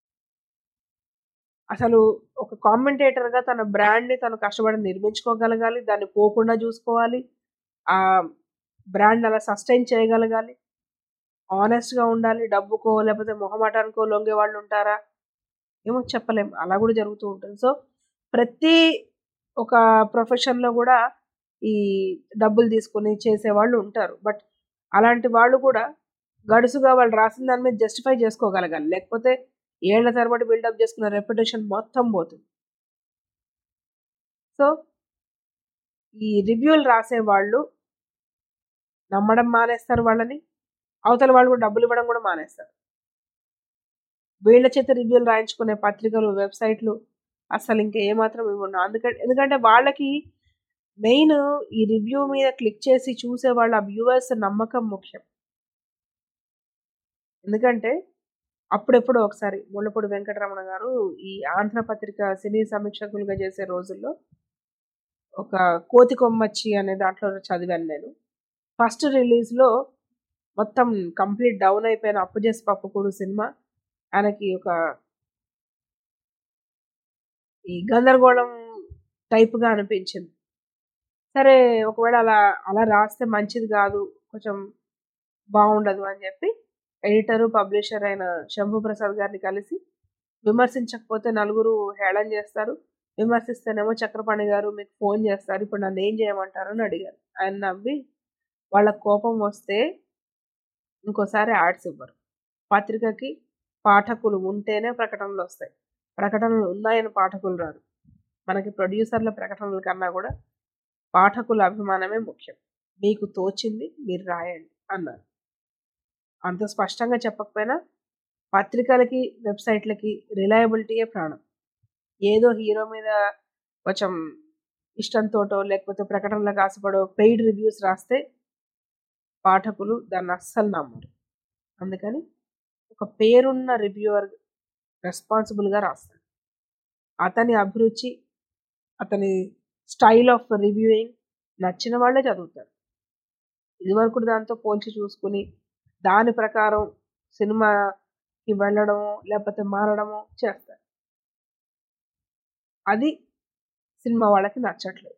అసలు ఒక కామెంటేటర్గా తన బ్రాండ్ని తను కష్టపడి నిర్మించుకోగలగాలి దాన్ని పోకుండా చూసుకోవాలి ఆ బ్రాండ్ అలా సస్టైన్ చేయగలగాలి ఆనెస్ట్గా ఉండాలి డబ్బుకో లేకపోతే మొహమాటానికో లొంగే వాళ్ళు ఉంటారా ఏమో చెప్పలేం అలా కూడా జరుగుతూ ఉంటుంది సో ప్రతి ఒక ప్రొఫెషన్లో కూడా ఈ డబ్బులు తీసుకొని చేసేవాళ్ళు ఉంటారు బట్ అలాంటి వాళ్ళు కూడా గడుసుగా వాళ్ళు రాసిన దాని మీద జస్టిఫై చేసుకోగలగాలి లేకపోతే ఏళ్ల తరబడి బిల్డప్ చేసుకున్న రెప్యుటేషన్ మొత్తం పోతుంది సో ఈ రివ్యూలు రాసే వాళ్ళు నమ్మడం మానేస్తారు వాళ్ళని అవతల వాళ్ళు కూడా డబ్బులు ఇవ్వడం కూడా మానేస్తారు వీళ్ళ చేత రివ్యూలు రాయించుకునే పత్రికలు వెబ్సైట్లు అసలు ఇంకా ఏమాత్రం ఇవ్వను అందుకంటే ఎందుకంటే వాళ్ళకి మెయిన్ ఈ రివ్యూ మీద క్లిక్ చేసి చూసే వాళ్ళ వ్యూవర్స్ నమ్మకం ముఖ్యం ఎందుకంటే అప్పుడెప్పుడు ఒకసారి ముళ్ళపూడి వెంకటరమణ గారు ఈ ఆంధ్రపత్రిక సినీ సమీక్షకులుగా చేసే రోజుల్లో ఒక కోతి కొమ్మచ్చి అనే దాంట్లో చదివాను నేను ఫస్ట్ రిలీజ్లో మొత్తం కంప్లీట్ డౌన్ అయిపోయిన అప్పు చేసి పప్పుకూడు సినిమా ఆయనకి ఒక ఈ గందరగోళం టైప్గా అనిపించింది సరే ఒకవేళ అలా అలా రాస్తే మంచిది కాదు కొంచెం బాగుండదు అని చెప్పి ఎడిటరు పబ్లిషర్ అయిన శంభు ప్రసాద్ గారిని కలిసి విమర్శించకపోతే నలుగురు హేళన చేస్తారు విమర్శిస్తేనేమో చక్రపాణి గారు మీకు ఫోన్ చేస్తారు ఇప్పుడు నన్ను ఏం చేయమంటారు అని అడిగారు ఆయన నవ్వి వాళ్ళ కోపం వస్తే ఇంకోసారి యాడ్స్ ఇవ్వరు పత్రికకి పాఠకులు ఉంటేనే ప్రకటనలు వస్తాయి ప్రకటనలు ఉన్నాయని పాఠకులు రారు మనకి ప్రొడ్యూసర్ల ప్రకటనల కన్నా కూడా పాఠకుల అభిమానమే ముఖ్యం మీకు తోచింది మీరు రాయండి అన్నారు అంత స్పష్టంగా చెప్పకపోయినా పత్రికలకి వెబ్సైట్లకి రిలయబిలిటీయే ప్రాణం ఏదో హీరో మీద కొంచెం ఇష్టంతోటో లేకపోతే ప్రకటనలకు ఆశపడో పెయిడ్ రివ్యూస్ రాస్తే పాఠకులు దాన్ని అస్సలు నమ్మరు అందుకని ఒక పేరున్న రివ్యూవర్ రెస్పాన్సిబుల్గా రాస్తాడు అతని అభిరుచి అతని స్టైల్ ఆఫ్ రివ్యూయింగ్ నచ్చిన వాళ్ళే చదువుతారు ఇదివరకు దాంతో పోల్చి చూసుకుని దాని ప్రకారం సినిమాకి వెళ్ళడమో లేకపోతే మారడమో చేస్తారు అది సినిమా వాళ్ళకి నచ్చట్లేదు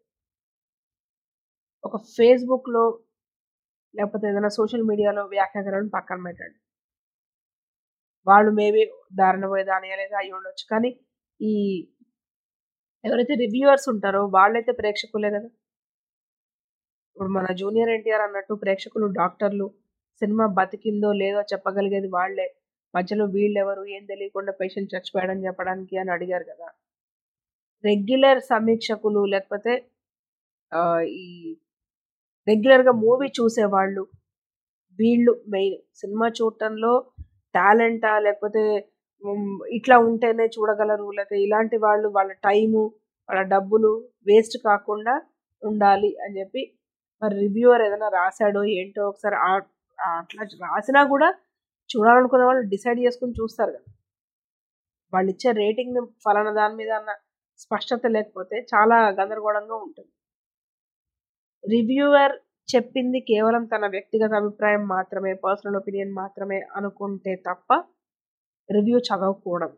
ఒక ఫేస్బుక్లో లేకపోతే ఏదైనా సోషల్ మీడియాలో వ్యాఖ్యాకరణను పక్కన పెట్టండి వాళ్ళు మేబీ దారిన పోయే దాని అనేది అయి ఉండొచ్చు కానీ ఈ ఎవరైతే రివ్యూవర్స్ ఉంటారో వాళ్ళైతే ప్రేక్షకులే కదా ఇప్పుడు మన జూనియర్ ఎన్టీఆర్ అన్నట్టు ప్రేక్షకులు డాక్టర్లు సినిమా బతికిందో లేదో చెప్పగలిగేది వాళ్ళే మధ్యలో వీళ్ళెవరు ఏం తెలియకుండా పేషెంట్ చచ్చిపోయాడని చెప్పడానికి అని అడిగారు కదా రెగ్యులర్ సమీక్షకులు లేకపోతే ఆ, ఈ రెగ్యులర్గా మూవీ చూసేవాళ్ళు వీళ్ళు మెయిన్ సినిమా చూడటంలో టాలెంటా లేకపోతే ఉమ్, ఇట్లా ఉంటేనే చూడగలరు లేకపోతే ఇలాంటి వాళ్ళు వాళ్ళ టైము వాళ్ళ డబ్బులు వేస్ట్ కాకుండా ఉండాలి అని చెప్పి మరి రివ్యూవర్ ఏదైనా రాశాడో ఏంటో ఒకసారి ఆ- ఆ అట్లా రాసినా కూడా చూడాలనుకున్న వాళ్ళు డిసైడ్ చేసుకుని చూస్తారు కదా వాళ్ళు ఇచ్చే రేటింగ్ ఫలానా దాని మీద అన్న స్పష్టత లేకపోతే చాలా గందరగోళంగా ఉంటుంది రివ్యూవర్ చెప్పింది కేవలం తన వ్యక్తిగత అభిప్రాయం మాత్రమే పర్సనల్ ఒపీనియన్ మాత్రమే అనుకుంటే తప్ప రివ్యూ చదవకూడదు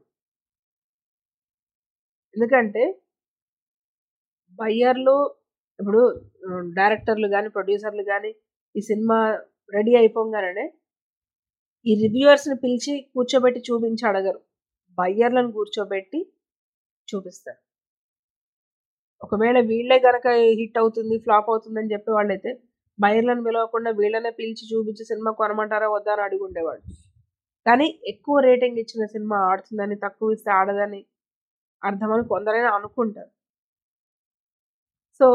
ఎందుకంటే బయ్యర్లు ఇప్పుడు ఉమ్, డైరెక్టర్లు కానీ ప్రొడ్యూసర్లు కానీ ఈ సినిమా రెడీ అయిపోగానే ఈ రివ్యూవర్స్ని పిలిచి కూర్చోబెట్టి చూపించి అడగరు బయ్యర్లను కూర్చోబెట్టి చూపిస్తారు ఒకవేళ వీళ్ళే గనక హిట్ అవుతుంది ఫ్లాప్ అవుతుందని చెప్పే వాళ్ళైతే బయర్లను పిలవకుండా వీళ్ళనే పిలిచి చూపించి సినిమా కొనమంటారా వద్దా అని అడిగి ఉండేవాడు కానీ ఎక్కువ రేటింగ్ ఇచ్చిన సినిమా ఆడుతుందని తక్కువ ఇస్తే ఆడదని అర్థమని కొందరైనా అనుకుంటారు సో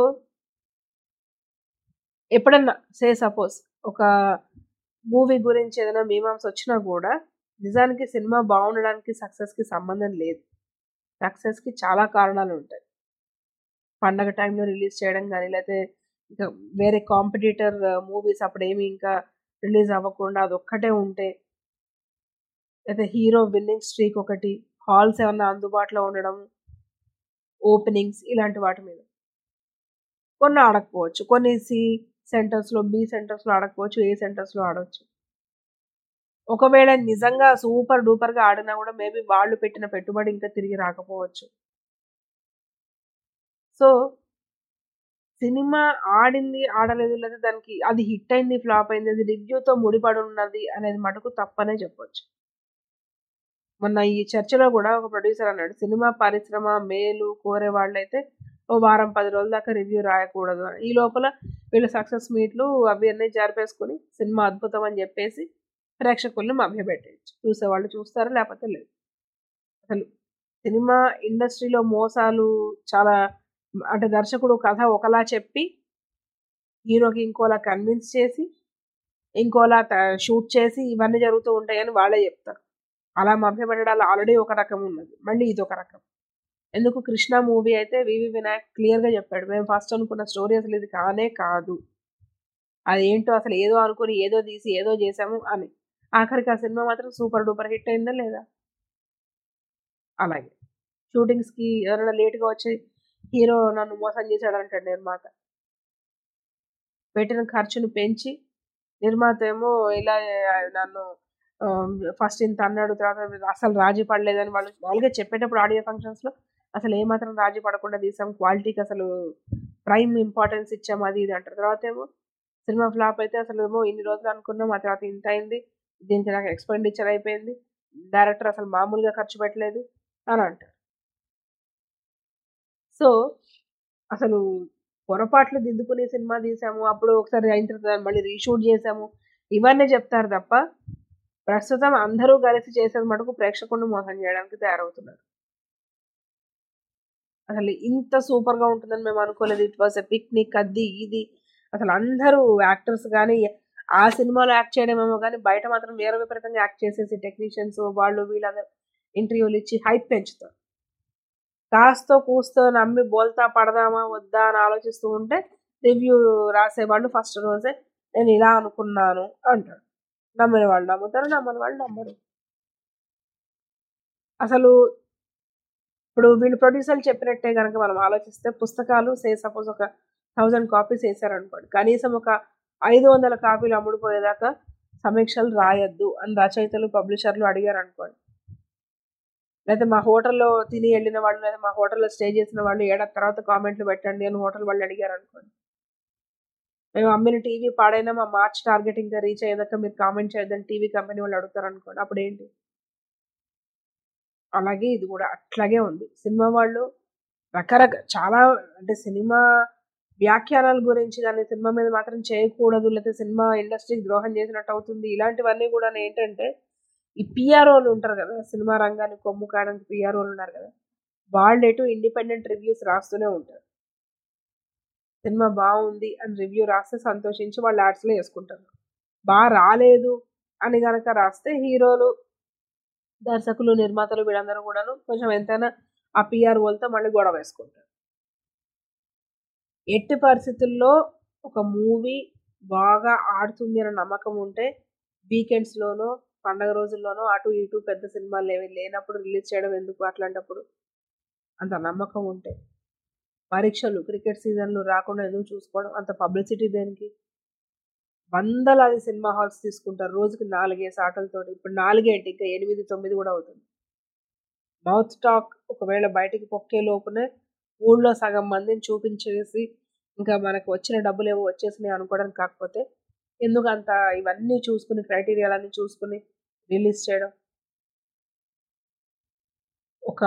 ఎప్పుడన్నా సే సపోజ్ ఒక మూవీ గురించి ఏదైనా మీమాంస వచ్చినా కూడా నిజానికి సినిమా బాగుండడానికి సక్సెస్కి సంబంధం లేదు సక్సెస్కి చాలా కారణాలు ఉంటాయి పండగ టైంలో రిలీజ్ చేయడం కానీ లేకపోతే ఇంకా వేరే కాంపిటీటర్ మూవీస్ అప్పుడు ఏమి ఇంకా రిలీజ్ అవ్వకుండా అది ఒక్కటే ఉంటే లేదా హీరో విన్నింగ్ స్ట్రీక్ ఒకటి హాల్స్ ఏమన్నా అందుబాటులో ఉండడం ఓపెనింగ్స్ ఇలాంటి వాటి మీద కొన్ని ఆడకపోవచ్చు కొన్ని సి సెంటర్స్లో బి సెంటర్స్లో ఆడకపోవచ్చు ఏ సెంటర్స్లో ఆడవచ్చు ఒకవేళ నిజంగా సూపర్ డూపర్గా ఆడినా కూడా మేబీ వాళ్ళు పెట్టిన పెట్టుబడి ఇంకా తిరిగి రాకపోవచ్చు సో సినిమా ఆడింది ఆడలేదు లేదా దానికి అది హిట్ అయింది ఫ్లాప్ అయింది అది రివ్యూతో ముడిపడి ఉన్నది అనేది మటుకు తప్పనే చెప్పొచ్చు మొన్న ఈ చర్చలో కూడా ఒక ప్రొడ్యూసర్ అన్నాడు సినిమా పరిశ్రమ మేలు కోరే వాళ్ళైతే ఓ వారం పది రోజుల దాకా రివ్యూ రాయకూడదు అని ఈ లోపల వీళ్ళు సక్సెస్ మీట్లు అవి అన్నీ జరిపేసుకుని సినిమా అద్భుతం అని చెప్పేసి ప్రేక్షకుల్ని మభ్యపెట్టేయచ్చు చూసేవాళ్ళు చూస్తారు లేకపోతే లేదు అసలు సినిమా ఇండస్ట్రీలో మోసాలు చాలా అంటే దర్శకుడు కథ ఒకలా చెప్పి హీరోకి ఇంకోలా కన్విన్స్ చేసి ఇంకోలా షూట్ చేసి ఇవన్నీ జరుగుతూ ఉంటాయని వాళ్ళే చెప్తారు అలా మభ్యపెట్టడాలు ఆల్రెడీ ఒక రకం ఉన్నది మళ్ళీ ఇది ఒక రకం ఎందుకు కృష్ణ మూవీ అయితే వివి వినాయక్ క్లియర్గా చెప్పాడు మేము ఫస్ట్ అనుకున్న స్టోరీ అసలు ఇది కానే కాదు అదేంటో అసలు ఏదో అనుకుని ఏదో తీసి ఏదో చేసాము అని ఆఖరికి ఆ సినిమా మాత్రం సూపర్ డూపర్ హిట్ అయిందా లేదా అలాగే షూటింగ్స్కి ఎవరైనా లేట్గా వచ్చి హీరో నన్ను మోసం చేశాడు అంటాడు నిర్మాత పెట్టిన ఖర్చును పెంచి నిర్మాత ఏమో ఇలా నన్ను ఫస్ట్ ఇంత అన్నాడు తర్వాత అసలు రాజీ పడలేదని వాళ్ళు మామూలుగా చెప్పేటప్పుడు ఆడియో ఫంక్షన్స్లో అసలు ఏమాత్రం రాజీ పడకుండా తీసాం క్వాలిటీకి అసలు ప్రైమ్ ఇంపార్టెన్స్ ఇచ్చాం అది ఇది అంటారు తర్వాత ఏమో సినిమా ఫ్లాప్ అయితే అసలు ఏమో ఇన్ని రోజులు అనుకున్నాం ఆ తర్వాత ఇంత అయింది దీనికి నాకు ఎక్స్పెండిచర్ అయిపోయింది డైరెక్టర్ అసలు మామూలుగా ఖర్చు పెట్టలేదు అని అంటారు సో అసలు పొరపాట్లు దిద్దుకుని సినిమా తీసాము అప్పుడు ఒకసారి అయిన తర్వాత మళ్ళీ రీషూట్ చేసాము ఇవన్నీ చెప్తారు తప్ప ప్రస్తుతం అందరూ కలిసి చేసేది మటుకు ప్రేక్షకుడిని మోసం చేయడానికి తయారవుతున్నారు అసలు ఇంత సూపర్గా ఉంటుందని మేము అనుకోలేదు ఇట్ వాజ్ ఎ పిక్నిక్ అది ఇది అసలు అందరూ యాక్టర్స్ కానీ ఆ సినిమాలో యాక్ట్ చేయడమేమో కానీ బయట మాత్రం వేరే విపరీతంగా యాక్ట్ చేసేసి టెక్నీషియన్స్ వాళ్ళు వీళ్ళందరూ ఇంటర్వ్యూలు ఇచ్చి హైప్ పెంచుతారు కాస్తో కూస్తో నమ్మి బోల్తా పడదామా వద్దా అని ఆలోచిస్తూ ఉంటే రివ్యూ రాసేవాళ్ళు ఫస్ట్ రోజే నేను ఇలా అనుకున్నాను అంటాడు నమ్మిన వాళ్ళు నమ్ముతారు నమ్మని వాళ్ళు నమ్మరు అసలు ఇప్పుడు వీళ్ళు ప్రొడ్యూసర్లు చెప్పినట్టే కనుక మనం ఆలోచిస్తే పుస్తకాలు సే సపోజ్ ఒక థౌజండ్ కాపీస్ వేసారనుకోండి కనీసం ఒక ఐదు వందల కాపీలు అమ్ముడుపోయేదాకా సమీక్షలు రాయొద్దు అని రచయితలు పబ్లిషర్లు అడిగారు అనుకోండి లేదా మా హోటల్లో తిని వెళ్ళిన వాళ్ళు లేదా మా హోటల్లో స్టే చేసిన వాళ్ళు ఏడాది తర్వాత కామెంట్లు పెట్టండి అని హోటల్ వాళ్ళు అడిగారు అనుకోండి మేము అమ్మిన టీవీ పాడైనా మా మార్చ్ టార్గెట్ ఇంకా రీచ్ అయ్యేదాకా మీరు కామెంట్ చేయొద్దని టీవీ కంపెనీ వాళ్ళు అడుగుతారు అనుకోండి అప్పుడు ఏంటి అలాగే ఇది కూడా అట్లాగే ఉంది సినిమా వాళ్ళు రకరకాల చాలా అంటే సినిమా వ్యాఖ్యానాల గురించి కానీ సినిమా మీద మాత్రం చేయకూడదు లేకపోతే సినిమా ఇండస్ట్రీకి ద్రోహం చేసినట్టు అవుతుంది ఇలాంటివన్నీ కూడా ఏంటంటే ఈ పిఆర్ఓలు ఉంటారు కదా సినిమా రంగాన్ని కొమ్ము కాయడానికి పిఆర్ఓలు ఉన్నారు కదా వాళ్ళు ఎటు ఇండిపెండెంట్ రివ్యూస్ రాస్తూనే ఉంటారు సినిమా బాగుంది అని రివ్యూ రాస్తే సంతోషించి వాళ్ళు యాడ్స్లో వేసుకుంటారు బాగా రాలేదు అని కనుక రాస్తే హీరోలు దర్శకులు నిర్మాతలు వీళ్ళందరూ కూడాను కొంచెం ఎంతైనా ఆ పిఆర్ఓలతో మళ్ళీ గొడవ వేసుకుంటారు ఎట్టి పరిస్థితుల్లో ఒక మూవీ బాగా ఆడుతుంది అనే నమ్మకం ఉంటే వీకెండ్స్లోనో పండగ రోజుల్లోనో అటు ఇటు పెద్ద సినిమాలు ఏమి లేనప్పుడు రిలీజ్ చేయడం ఎందుకు అట్లాంటప్పుడు అంత నమ్మకం ఉంటే పరీక్షలు క్రికెట్ సీజన్లు రాకుండా ఎందుకు చూసుకోవడం అంత పబ్లిసిటీ దేనికి వందలాది సినిమా హాల్స్ తీసుకుంటారు రోజుకి నాలుగేసి ఆటలతో ఇప్పుడు నాలుగేంటి ఇంకా ఎనిమిది తొమ్మిది కూడా అవుతుంది మౌత్ టాక్ ఒకవేళ బయటికి పొక్కే లోపునే ఊళ్ళో సగం మందిని చూపించేసి ఇంకా మనకు వచ్చిన డబ్బులు ఏవో వచ్చేసినాయి అనుకోవడానికి కాకపోతే ఎందుకు అంత ఇవన్నీ చూసుకుని క్రైటీరియాలన్నీ చూసుకుని రిలీజ్ చేయడం ఒక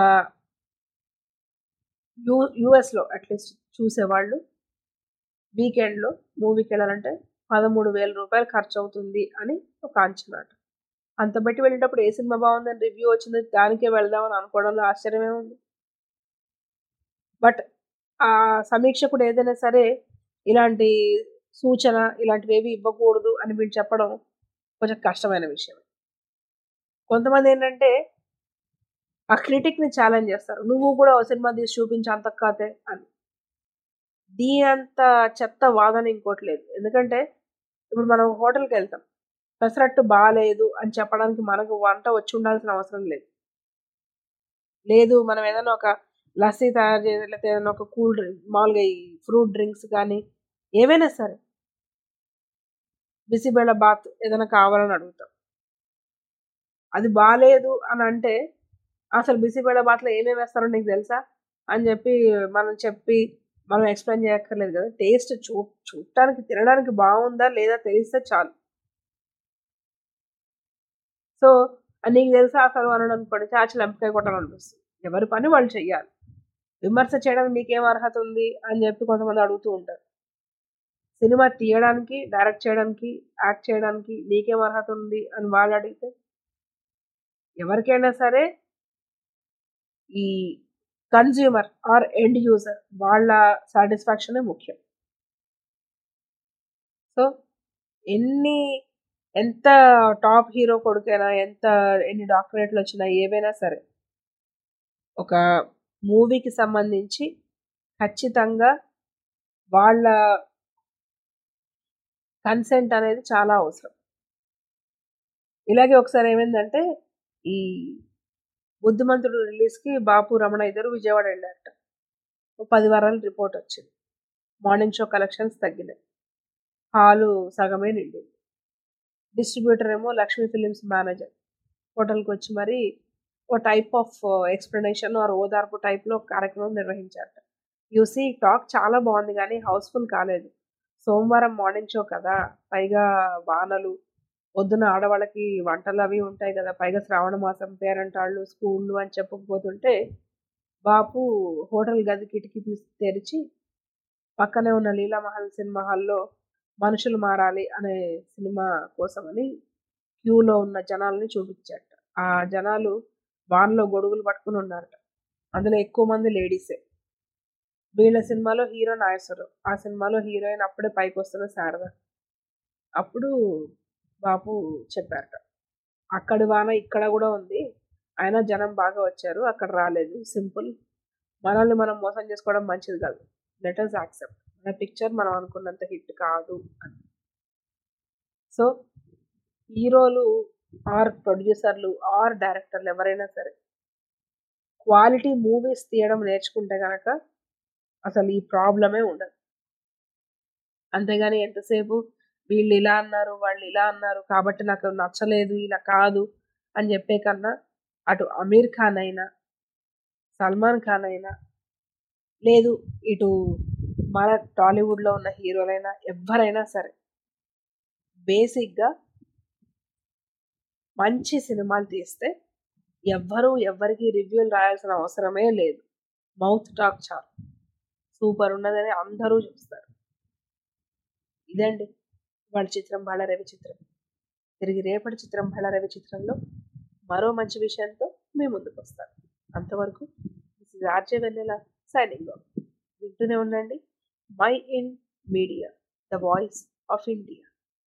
యూ యూఎస్లో అట్లీస్ట్ చూసేవాళ్ళు వీకెండ్లో మూవీకి వెళ్ళాలంటే పదమూడు వేల రూపాయలు ఖర్చు అవుతుంది అని ఒక అంచనా అంత బట్టి వెళ్ళేటప్పుడు ఏ సినిమా బాగుందని రివ్యూ వచ్చింది దానికే వెళ్దామని అనుకోవడంలో ఆశ్చర్యమే ఉంది బట్ ఆ సమీక్షకుడు ఏదైనా సరే ఇలాంటి సూచన ఇలాంటివి ఏవి ఇవ్వకూడదు అని వీళ్ళు చెప్పడం కొంచెం కష్టమైన విషయం కొంతమంది ఏంటంటే ఆ క్రిటిక్ని ఛాలెంజ్ చేస్తారు నువ్వు కూడా ఓ సినిమా తీసి చూపించి అంత కాతే అని దీని అంత చెత్త వాదన ఇంకోటి లేదు ఎందుకంటే ఇప్పుడు మనం హోటల్కి వెళ్తాం పెసరట్టు బాగాలేదు అని చెప్పడానికి మనకు వంట వచ్చి ఉండాల్సిన అవసరం లేదు లేదు మనం ఏదైనా ఒక లస్సీ తయారు చేసి లేకపోతే ఏదైనా ఒక కూల్ డ్రింక్ మామూలుగా ఈ ఫ్రూట్ డ్రింక్స్ కానీ ఏవైనా సరే బిసిబెళ్ళ బాత్ ఏదైనా కావాలని అడుగుతాం అది బాగాలేదు అని అంటే అసలు బిసిబెళ్ళ బాత్లో ఏమేమి వేస్తారో నీకు తెలుసా అని చెప్పి మనం చెప్పి మనం ఎక్స్ప్లెయిన్ చేయక్కర్లేదు కదా టేస్ట్ చూ చూడటానికి తినడానికి బాగుందా లేదా తెలిస్తే చాలు సో నీకు తెలుసా అసలు అనడం అనుకోండి చాచి లంపకాయ కొట్టాలనిపిస్తుంది ఎవరి పని వాళ్ళు చెయ్యాలి విమర్శ చేయడానికి నీకేం అర్హత ఉంది అని చెప్పి కొంతమంది అడుగుతూ ఉంటారు సినిమా తీయడానికి డైరెక్ట్ చేయడానికి యాక్ట్ చేయడానికి నీకేం అర్హత ఉంది అని వాళ్ళు అడిగితే ఎవరికైనా సరే ఈ కన్జ్యూమర్ ఆర్ ఎండ్ యూజర్ వాళ్ళ సాటిస్ఫాక్షనే ముఖ్యం సో ఎన్ని ఎంత టాప్ హీరో కొడుకైనా ఎంత ఎన్ని డాక్టరేట్లు వచ్చినా ఏవైనా సరే ఒక మూవీకి సంబంధించి ఖచ్చితంగా వాళ్ళ కన్సెంట్ అనేది చాలా అవసరం ఇలాగే ఒకసారి ఏమైందంటే ఈ బుద్ధిమంతుడు రిలీజ్కి బాపు రమణ ఇద్దరు విజయవాడ వెళ్ళారట ఓ పది వారాలు రిపోర్ట్ వచ్చింది మార్నింగ్ షో కలెక్షన్స్ తగ్గినాయి హాలు సగమే నిండింది డిస్ట్రిబ్యూటర్ ఏమో లక్ష్మీ ఫిలిమ్స్ మేనేజర్ హోటల్కి వచ్చి మరి ఓ టైప్ ఆఫ్ ఎక్స్ప్లెనేషన్ ఆర్ ఓదార్పు టైప్లో కార్యక్రమం నిర్వహించారట యూసీ టాక్ చాలా బాగుంది కానీ హౌస్ఫుల్ కాలేదు సోమవారం మార్నింగ్ షో కదా పైగా వానలు పొద్దున ఆడవాళ్ళకి వంటలు అవి ఉంటాయి కదా పైగా శ్రావణ మాసం పేరంటాళ్ళు స్కూళ్ళు అని చెప్పకపోతుంటే బాపు హోటల్ గది కిటికీ తీసి తెరిచి పక్కనే ఉన్న లీలామహల్ సినిమా హాల్లో మనుషులు మారాలి అనే సినిమా కోసమని క్యూలో ఉన్న జనాల్ని చూపించాట ఆ జనాలు వాన్లో గొడుగులు పట్టుకుని ఉన్నారట అందులో ఎక్కువ మంది లేడీసే వీళ్ళ సినిమాలో హీరో నాగేశ్వరరావు ఆ సినిమాలో హీరోయిన్ అప్పుడే పైకి వస్తున్న శారద అప్పుడు బాపు చెప్పారట అక్కడి వాన ఇక్కడ కూడా ఉంది అయినా జనం బాగా వచ్చారు అక్కడ రాలేదు సింపుల్ మనల్ని మనం మోసం చేసుకోవడం మంచిది కాదు లెటర్స్ యాక్సెప్ట్ మన పిక్చర్ మనం అనుకున్నంత హిట్ కాదు అని సో హీరోలు ఆర్ ప్రొడ్యూసర్లు ఆర్ డైరెక్టర్లు ఎవరైనా సరే క్వాలిటీ మూవీస్ తీయడం నేర్చుకుంటే కనుక అసలు ఈ ప్రాబ్లమే ఉండదు అంతేగాని ఎంతసేపు వీళ్ళు ఇలా అన్నారు వాళ్ళు ఇలా అన్నారు కాబట్టి నాకు నచ్చలేదు ఇలా కాదు అని చెప్పే కన్నా అటు అమీర్ ఖాన్ అయినా సల్మాన్ ఖాన్ అయినా లేదు ఇటు మన టాలీవుడ్లో ఉన్న హీరోలైనా ఎవరైనా సరే బేసిక్గా మంచి సినిమాలు తీస్తే ఎవ్వరూ ఎవ్వరికి రివ్యూలు రాయాల్సిన అవసరమే లేదు మౌత్ టాక్ చాలు సూపర్ ఉన్నదని అందరూ చూస్తారు ఇదండి వాళ్ళ చిత్రం బాల రవి చిత్రం తిరిగి రేపటి చిత్రం బాల రవి చిత్రంలో మరో మంచి విషయంతో మీ ముందుకు వస్తాను అంతవరకు ఆర్జే వెన్నెల సైనింగ్ ఆఫ్ వింటూనే ఉండండి Mind Media the voice of India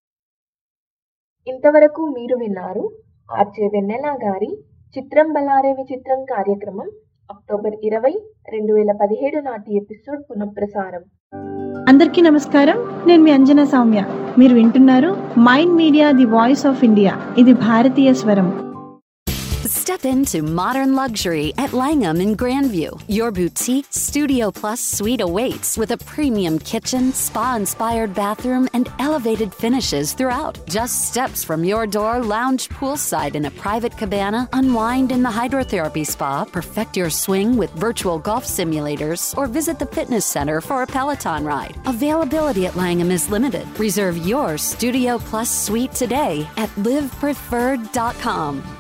ఇంతవరకు మీరు విన్నారు ఆర్జే వెన్నెల గారి చిత్రం బలారే విచిత్రం కార్యక్రమం అక్టోబర్ ఇరవై రెండు వేల పదిహేడు నాటి ఎపిసోడ్ పునఃప్రసారం అందరికీ నమస్కారం నేను మీ అంజనా సౌమ్య మీరు వింటున్నారు Mind Media the voice of India ఇది భారతీయ స్వరం Step into modern luxury at Langham in Grandview. Your boutique Studio Plus suite awaits with a premium kitchen, spa inspired bathroom, and elevated finishes throughout. Just steps from your door, lounge poolside in a private cabana, unwind in the hydrotherapy spa, perfect your swing with virtual golf simulators, or visit the fitness center for a Peloton ride. Availability at Langham is limited. Reserve your Studio Plus suite today at livepreferred.com.